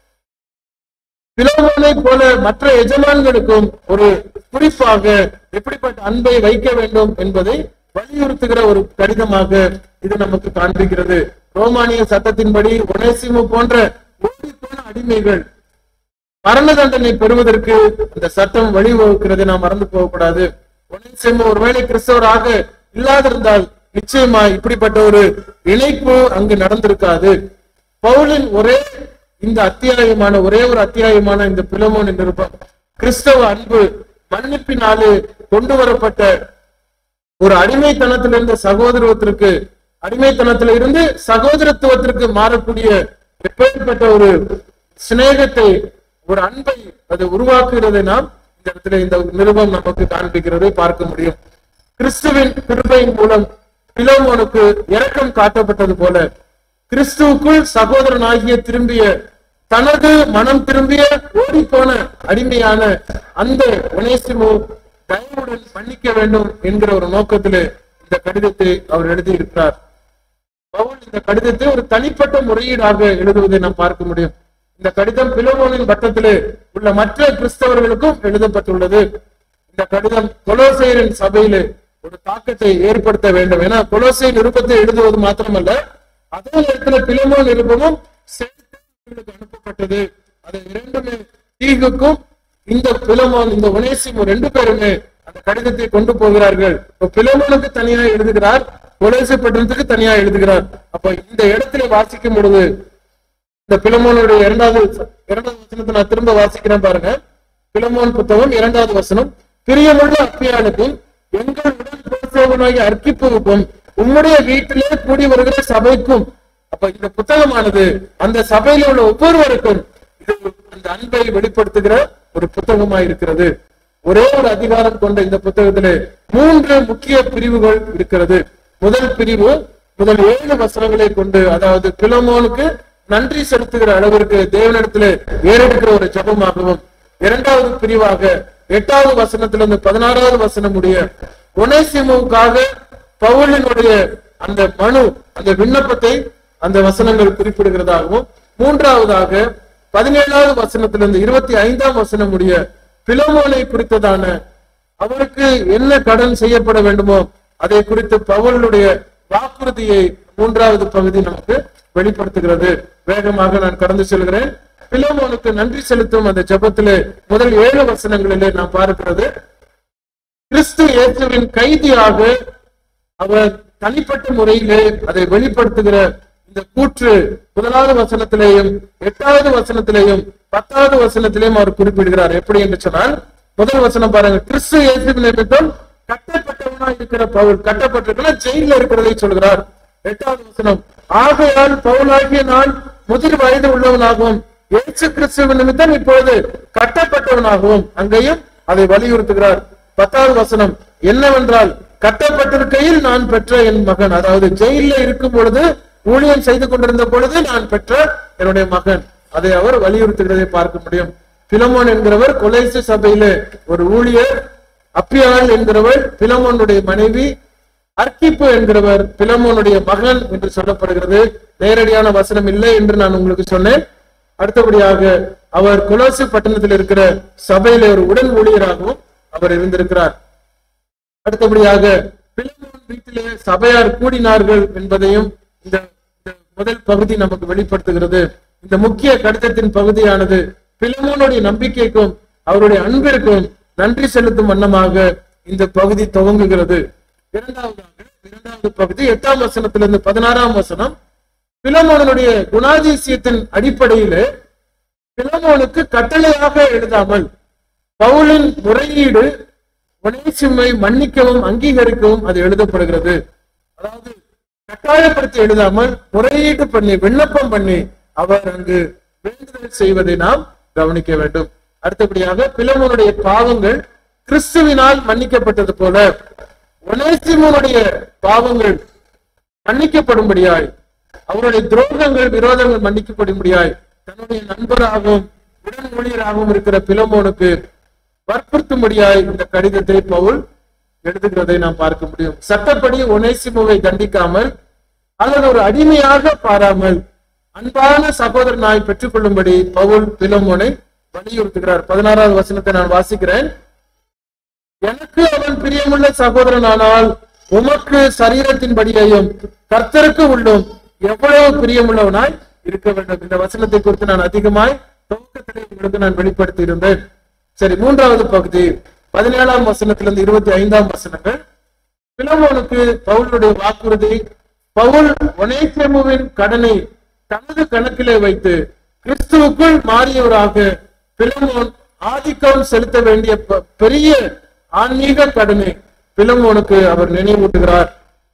பிலோமோனை போல மற்ற எஜமான்களுக்கும் ஒரு குறிப்பாக எப்படிப்பட்ட அன்பை வைக்க வேண்டும் என்பதை வலியுறுத்துகிற ஒரு கடிதமாக இது நமக்கு காண்பிக்கிறது ரோமானிய சட்டத்தின்படி ஒனேசிமு போன்ற ஓடிப்போன அடிமைகள் மரண தண்டனை பெறுவதற்கு இந்த சட்டம் வழிவகுக்கிறது நாம் மறந்து போகக்கூடாது ஒனேசிமு ஒருவேளை கிறிஸ்தவராக இல்லாதிருந்தால் நிச்சயமா இப்படிப்பட்ட ஒரு இணைப்பு அங்கு நடந்திருக்காது பவுலின் ஒரே இந்த அத்தியாயமான ஒரே ஒரு அத்தியாயமான இந்த பிலமோன் நிருபம் கிறிஸ்தவ அன்பு மன்னிப்பினாலே கொண்டு வரப்பட்ட ஒரு அடிமைத்தனத்திலிருந்து சகோதரத்துவத்திற்கு அடிமைத்தனத்தில இருந்து சகோதரத்துவத்திற்கு மாறக்கூடிய எப்பேற்பட்ட ஒரு சிநேகத்தை ஒரு அன்பை அது உருவாக்குகிறதை நாம் இந்த இடத்துல இந்த நிருபம் நமக்கு காண்பிக்கிறது பார்க்க முடியும் கிறிஸ்துவின் கிருபையின் மூலம் பிலோமோனுக்கு இரக்கம் காட்டப்பட்டது போல கிறிஸ்துவுக்குள் சகோதரனாகிய திரும்பிய தனது மனம் திரும்பிய ஓடிப்போன அடிமையான அந்த ஒனேசிமு தயவுடன் மன்னிக்க வேண்டும் என்கிற ஒரு நோக்கத்திலே இந்த கடிதத்தை அவர் எழுதியிருக்கிறார் பவுல் இந்த கடிதத்தை ஒரு தனிப்பட்ட முறையீடாக எழுதுவதை நாம் பார்க்க முடியும் இந்த கடிதம் பிலோமோனின் வட்டத்திலே உள்ள மற்ற கிறிஸ்தவர்களுக்கும் எழுதப்பட்டுள்ளது இந்த கடிதம் கொலோசையரின் சபையிலே ஒரு தாக்கத்தை ஏற்படுத்த வேண்டும் ஏன்னா கொலோசை நிருபத்தை எழுதுவது மாத்திரமல்ல அதே நேரத்தில் பிலமோன் நிருபமும் சேர்த்து இவர்களுக்கு அனுப்பப்பட்டது அது இரண்டுமே தீகுக்கும் இந்த பிலமோன் இந்த ஒனேசிமு ரெண்டு பேருமே அந்த கடிதத்தை கொண்டு போகிறார்கள் இப்ப பிலமோனுக்கு தனியா எழுதுகிறார் கொலேசு பட்டணத்துக்கு தனியா எழுதுகிறார் அப்ப இந்த இடத்துல வாசிக்கும் பொழுது இந்த பிலமோனுடைய இரண்டாவது இரண்டாவது வசனத்தை நான் திரும்ப வாசிக்கிறேன் பாருங்க பிலமோன் புத்தகம் இரண்டாவது வசனம் பிரியமுள்ள அப்பியாளுக்கும் எங்கள் உடன் பேசுவனாகிய அர்ப்பிப்புக்கும் உம்முடைய வீட்டிலே கூடி வருகிற சபைக்கும் அப்ப இந்த புத்தகமானது அந்த சபையில உள்ள ஒவ்வொருவருக்கும் இது அந்த அன்பை வெளிப்படுத்துகிற ஒரு புத்தகமா இருக்கிறது ஒரே ஒரு அதிகாரம் கொண்ட இந்த புத்தகத்திலே மூன்று முக்கிய பிரிவுகள் இருக்கிறது முதல் பிரிவு முதல் ஏழு வசனங்களை கொண்டு அதாவது பிலமோனுக்கு நன்றி செலுத்துகிற அளவிற்கு தேவனிடத்திலே ஏறெடுக்கிற ஒரு ஜபமாகவும் இரண்டாவது பிரிவாக எட்டாவது வசனத்திலிருந்து பதினாறாவது வசனம் உடைய ஒனேசிமுவுக்காக பவுலினுடைய அந்த மனு அந்த விண்ணப்பத்தை அந்த வசனங்கள் குறிப்பிடுகிறதாகவும் மூன்றாவதாக பதினேழாவது வசனத்திலிருந்து இருபத்தி ஐந்தாம் வசனம் உடைய பிலமோனை குறித்ததான அவருக்கு என்ன கடன் செய்யப்பட வேண்டுமோ அதை குறித்து பவுலுடைய வாக்குறுதியை மூன்றாவது பகுதி நமக்கு வெளிப்படுத்துகிறது வேகமாக நான் கடந்து செல்கிறேன் பிலோமோனுக்கு நன்றி செலுத்தும் அந்த ஜெபத்திலே முதல் ஏழு வசனங்களிலே நாம் பார்க்கிறது கிறிஸ்து இயேசுவின் கைதியாக அவர் தனிப்பட்ட முறையிலே அதை வெளிப்படுத்துகிற இந்த கூற்று முதலாவது வசனத்திலேயும் எட்டாவது வசனத்திலேயும் பத்தாவது வசனத்திலேயும் அவர் குறிப்பிடுகிறார் எப்படி என்று சொன்னால் முதல் வசனம் பாருங்க கிறிஸ்து இயேசு நிமித்தம் கட்டப்பட்டவனா இருக்கிற பவுல் கட்டப்பட்டிருக்கிற ஜெயில இருக்கிறதை சொல்கிறார் எட்டாவது வசனம் ஆகையால் பவுலாகிய நான் முதிர் வயது உள்ளவனாகவும் இயேசு கிறிஸ்துவ நிமித்தம் இப்பொழுது கட்டப்பட்டவனாகவும் அங்கேயும் அதை வலியுறுத்துகிறார் பத்தாவது வசனம் என்னவென்றால் கட்டப்பட்டிருக்கையில் நான் பெற்ற என் மகன் அதாவது ஜெயில இருக்கும் பொழுது ஊழியம் செய்து கொண்டிருந்த பொழுது நான் பெற்ற என்னுடைய மகன் அதை அவர் வலியுறுத்துகிறதை பார்க்க முடியும் பிலமோன் என்கிறவர் கொலைசு சபையிலே ஒரு ஊழியர் அப்பியாள் என்கிறவர் பிலமோனுடைய மனைவி அர்க்கிப்பு என்கிறவர் பிலமோனுடைய மகன் என்று சொல்லப்படுகிறது நேரடியான வசனம் இல்லை என்று நான் உங்களுக்கு சொன்னேன் அடுத்தபடியாக அவர் கொலோசு பட்டணத்தில் இருக்கிற சபையில ஒரு உடன் ஊழியராகவும் அவர் இருந்திருக்கிறார் அடுத்தபடியாக பிலமோன் வீட்டிலே சபையார் கூடினார்கள் என்பதையும் இந்த இந்த முதல் பகுதி நமக்கு வெளிப்படுத்துகிறது இந்த முக்கிய கடிதத்தின் பகுதியானது பிலமோனுடைய நம்பிக்கைக்கும் அவருடைய அன்பிற்கும் நன்றி செலுத்தும் வண்ணமாக இந்த பகுதி துவங்குகிறது இரண்டாவதாக இரண்டாவது பகுதி எட்டாம் வசனத்திலிருந்து பதினாறாம் வசனம் பிலமோனுடைய குணாதிசயத்தின் அடிப்படையிலே பிலமோனுக்கு கட்டளையாக எழுதாமல் பவுலின் முறையீடு ஒனேசிமை மன்னிக்கவும் அங்கீகரிக்கவும் அது எழுதப்படுகிறது அதாவது கட்டாயப்படுத்தி எழுதாமல் முறையீடு பண்ணி விண்ணப்பம் பண்ணி அவர் அங்கு வேண்டுதல் செய்வதை நாம் கவனிக்க வேண்டும் அடுத்தபடியாக பிலமோனுடைய பாவங்கள் கிறிஸ்துவினால் மன்னிக்கப்பட்டது போல ஒனேசிமோனுடைய பாவங்கள் மன்னிக்கப்படும்படியாய் அவருடைய துரோகங்கள் விரோதங்கள் மன்னிக்கப்படும்படியாய் தன்னுடைய நண்பராகவும் உடன் ஊழியராகவும் இருக்கிற பிலமோனுக்கு வற்புறுத்தும்படியாய் இந்த கடிதத்தை பவுல் எழுதுகிறதை நாம் பார்க்க முடியும் சட்டப்படி ஒனேசிமுவை தண்டிக்காமல் அல்லது ஒரு அடிமையாக பாராமல் அன்பான சகோதரனாய் பெற்றுக்கொள்ளும்படி பவுல் பிலமோனை வலியுறுத்துகிறார் பதினாறாவது வசனத்தை நான் வாசிக்கிறேன் எனக்கு அவன் பிரியமுள்ள சகோதரனானால் உமக்கு சரீரத்தின்படியையும் கர்த்தருக்கு உள்ளும் எவ்வளவு பிரியமுள்ளவனாய் இருக்க வேண்டும் இந்த வசனத்தை குறித்து நான் அதிகமாய் துவக்கத்திலே உங்களுக்கு நான் வெளிப்படுத்தி இருந்தேன் சரி மூன்றாவது பகுதி பதினேழாம் வசனத்திலிருந்து இருபத்தி ஐந்தாம் வசனங்கள் பிலமோனுக்கு பவுலுடைய வாக்குறுதி பவுல் ஒனேசேமுவின் கடனை தனது கணக்கிலே வைத்து கிறிஸ்துவுக்குள் மாறியவராக பிலமோன் ஆதிக்கம் செலுத்த வேண்டிய ப- பெரிய ஆன்மீக கடனை பிலமோனுக்கு அவர் நினைவூட்டுகிறார்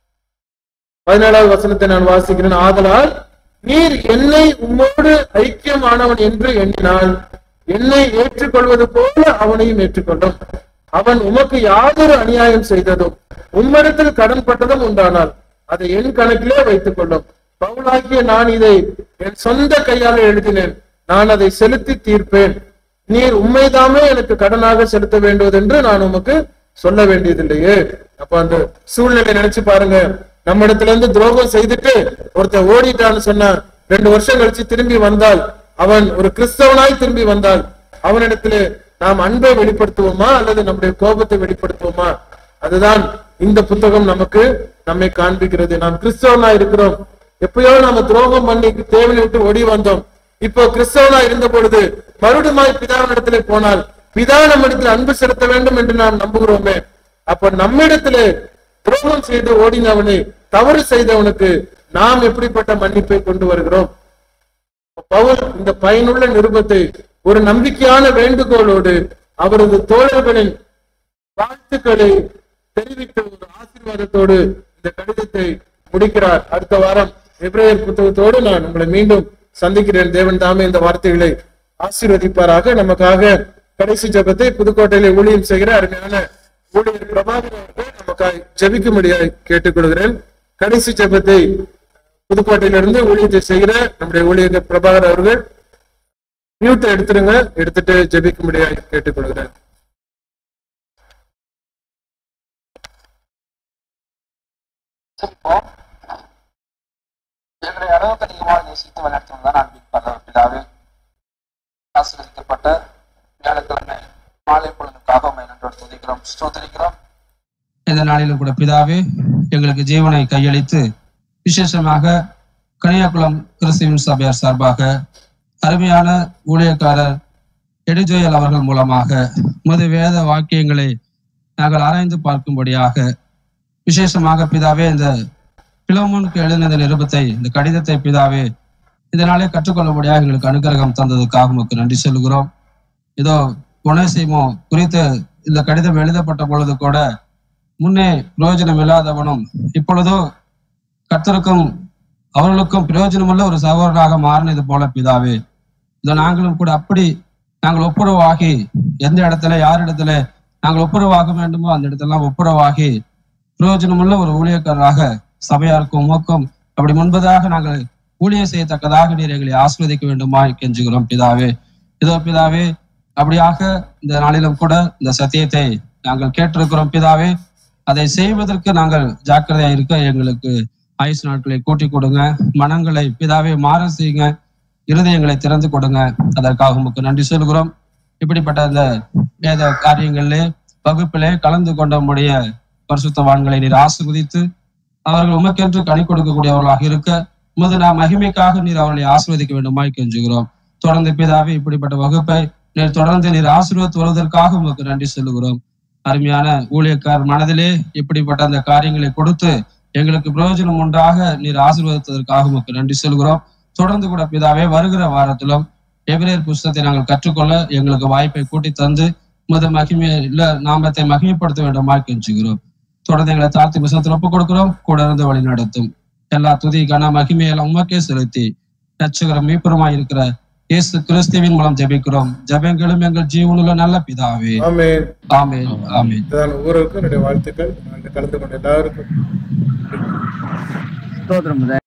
பதினேழாவது வசனத்தை நான் வாசிக்கிறேன் ஆதலால் நீர் என்னை உம்மோடு ஐக்கியமானவன் என்று எண்ணினால் என்னை ஏற்றுக்கொள்வது போல அவனையும் ஏற்றுக்கொள்ளும் அவன் உமக்கு யாதொரு அநியாயம் செய்ததும் உம்மிடத்தில் கடன்பட்டதும் உண்டானால் அதை என் கணக்கிலே வைத்துக் கொள்ளும் பவுலாகிய நான் இதை என் சொந்த கையால் எழுதினேன் நான் அதை செலுத்தி தீர்ப்பேன் நீர் உண்மைதாமே எனக்கு கடனாக செலுத்த வேண்டுவது என்று நான் உமக்கு சொல்ல வேண்டியதில்லையே அப்ப அந்த சூழ்நிலை நினைச்சு பாருங்க நம்ம இடத்துல இருந்து துரோகம் செய்துட்டு ஒருத்தன் ஓடிட்டான்னு சொன்னா ரெண்டு வருஷம் கழிச்சு திரும்பி வந்தால் அவன் ஒரு கிறிஸ்தவனாய் திரும்பி வந்தால் அவனிடத்துல நாம் அன்பை வெளிப்படுத்துவோமா அல்லது நம்முடைய கோபத்தை வெளிப்படுத்துவோமா அதுதான் இந்த புத்தகம் நமக்கு நம்மை காண்பிக்கிறது நாம் கிறிஸ்தவனா இருக்கிறோம் எப்பயோ நாம துரோகம் பண்ணி தேவனை விட்டு ஓடி வந்தோம் இப்போ கிறிஸ்தவனா இருந்த பொழுது மறுபடியுமாய் பிதாவினிடத்திலே போனால் பிதா நம்மிடத்தில் அன்பு செலுத்த வேண்டும் என்று நாம் நம்புகிறோமே அப்ப நம்மிடத்திலே துரோகம் செய்து ஓடினவனை தவறு செய்தவனுக்கு நாம் எப்படிப்பட்ட மன்னிப்பை கொண்டு வருகிறோம் பவுல் இந்த பயனுள்ள நிருபத்தை ஒரு நம்பிக்கையான வேண்டுகோளோடு அவரது தோழர்களின் வாழ்த்துக்களை தெரிவித்த ஒரு ஆசீர்வாதத்தோடு இந்த கடிதத்தை முடிக்கிறார் அடுத்த வாரம் எப்ரேயர் புத்தகத்தோடு நான் உங்களை மீண்டும் சந்திக்கிறேன் தேவன் தாமே இந்த வார்த்தைகளை ஆசீர்வதிப்பாராக நமக்காக கடைசி ஜெபத்தை புதுக்கோட்டையிலே ஊழியம் செய்கிற அருமையான ஊழியர் பிரபாகர் அவர்கள் நமக்காக ஜெபிக்கும்படியாய் கேட்டுக்கொள்கிறேன் கடைசி ஜெபத்தை புதுக்கோட்டையிலிருந்து ஊழியத்தை செய்கிற நம்முடைய ஊழியர் பிரபாகர் அவர்கள் மியூட்டை எடுத்துருங்க எடுத்துட்டு ஜெபிக்கும்படியாய் கேட்டுக்கொள்கிறேன் சிரிப்போம் எங்களை அளவுக்கு அதிகமாக நேசித்து வழிநடத்துவதுதான் அன்பின் பரவ பிதாவே ஆசீர்வதிக்கப்பட்ட வியாழக்கிழமை மாலை பொழுதுக்காக உண்மை நன்றோடு துதிக்கிறோம் ஸ்தோத்திரிக்கிறோம் இந்த நாளிலும் கூட பிதாவே எங்களுக்கு ஜீவனை கையளித்து விசேஷமாக கனியாகுளம் கிறிஸ்துவின் சபையார் சார்பாக அருமையான ஊழியக்காரர் எடுஜோயல் அவர்கள் மூலமாக முது வேத வாக்கியங்களை நாங்கள் ஆராய்ந்து பார்க்கும்படியாக விசேஷமாக பிதாவே இந்த பிலோமோனுக்கு எழுதின இந்த நிருபத்தை இந்த கடிதத்தை பிதாவே இந்த நாளே கற்றுக்கொள்ளும்படியாக எங்களுக்கு அனுகிரகம் தந்ததுக்காக உமக்கு நன்றி சொல்லுகிறோம் இதோ ஒனேசிமோ குறித்து இந்த கடிதம் எழுதப்பட்ட பொழுது கூட முன்னே பிரயோஜனம் இல்லாதவனும் இப்பொழுதோ கர்த்தருக்கும் அவர்களுக்கும் பிரயோஜனமுள்ள ஒரு சகோதரனாக மாறினது போல பிதாவே இதோ நாங்களும் கூட அப்படி நாங்கள் ஒப்புரவாகி எந்த இடத்துல யார் இடத்துல நாங்கள் ஒப்புரவாக வேண்டுமோ அந்த இடத்துல ஒப்புரவாகி பிரயோஜனமுள்ள ஒரு ஊழியக்காரராக சபையாருக்கும் உமக்கும் அப்படி முன்பதாக நாங்கள் ஊழியம் செய்யத்தக்கதாக நீர் எங்களை ஆஸ்வதிக்க வேண்டுமா கெஞ்சுகிறோம் பிதாவே இதோ பிதாவே அப்படியாக இந்த நாளிலும் கூட இந்த சத்தியத்தை நாங்கள் கேட்டிருக்கிறோம் பிதாவே அதை செய்வதற்கு நாங்கள் ஜாக்கிரதையா இருக்க எங்களுக்கு ஆயுசு நாட்களை கூட்டி கொடுங்க மனங்களை பிதாவே மாற செய்யுங்க இருதயங்களை திறந்து கொடுங்க அதற்காக உமக்கு நன்றி சொல்கிறோம் இப்படிப்பட்ட அந்த வேத காரியங்களிலே வகுப்பிலே கலந்து கொண்ட நம்முடைய பரிசுத்தவான்களை நீர் ஆசிர்வதித்து அவர்கள் உமக்கென்று கனி கொடுக்கக்கூடியவர்களாக இருக்க உமது நாம் மகிமைக்காக நீர் அவர்களை ஆசீர்வதிக்க வேண்டுமாய் கெஞ்சுகிறோம் தொடர்ந்து பிதாவே இப்படிப்பட்ட வகுப்பை நீர் தொடர்ந்து நீர் ஆசீர்வத்து வருவதற்காக உமக்கு நன்றி சொல்லுகிறோம் அருமையான ஊழியக்கார் மனதிலே இப்படிப்பட்ட அந்த காரியங்களை கொடுத்து எங்களுக்கு பிரயோஜனம் உண்டாக நீர் ஆசீர்வதித்ததற்காக உமக்கு நன்றி சொல்கிறோம் தொடர்ந்து கூட பிதாவே வருகிற வாரத்திலும் எபிரேயர் புஸ்தத்தை நாங்கள் கற்றுக்கொள்ள எங்களுக்கு வாய்ப்பை கூட்டி தந்து உமது மகிமை இல்ல நாமத்தை மகிமைப்படுத்த வேண்டுமாய் கெஞ்சுகிறோம் தொடர்ந்து எங்களை தாழ்த்தி புஸ்தகத்தில் ஒப்புக் கொடுக்கிறோம் கூட இருந்து வழி நடத்தும் எல்லா துதி கன மகிமையெல்லாம் உமக்கே செலுத்தி ரட்சகரம் மீப்புறமாய் இருக்கிற இயேசு கிறிஸ்துவின் மூலம் ஜெபிக்கிறோம் ஜெபங்களும் எங்கள் ஜீவனுள்ள நல்ல பிதாவே ஆமென் ஆமென் ஆமென் இதான் ஒவ்வொருவருக்கும் என்னுடைய வாழ்த்துக்கள் நாங்கள் கலந்து கொண்ட எல்லாருக்கும் ஸ்தோத்திரம்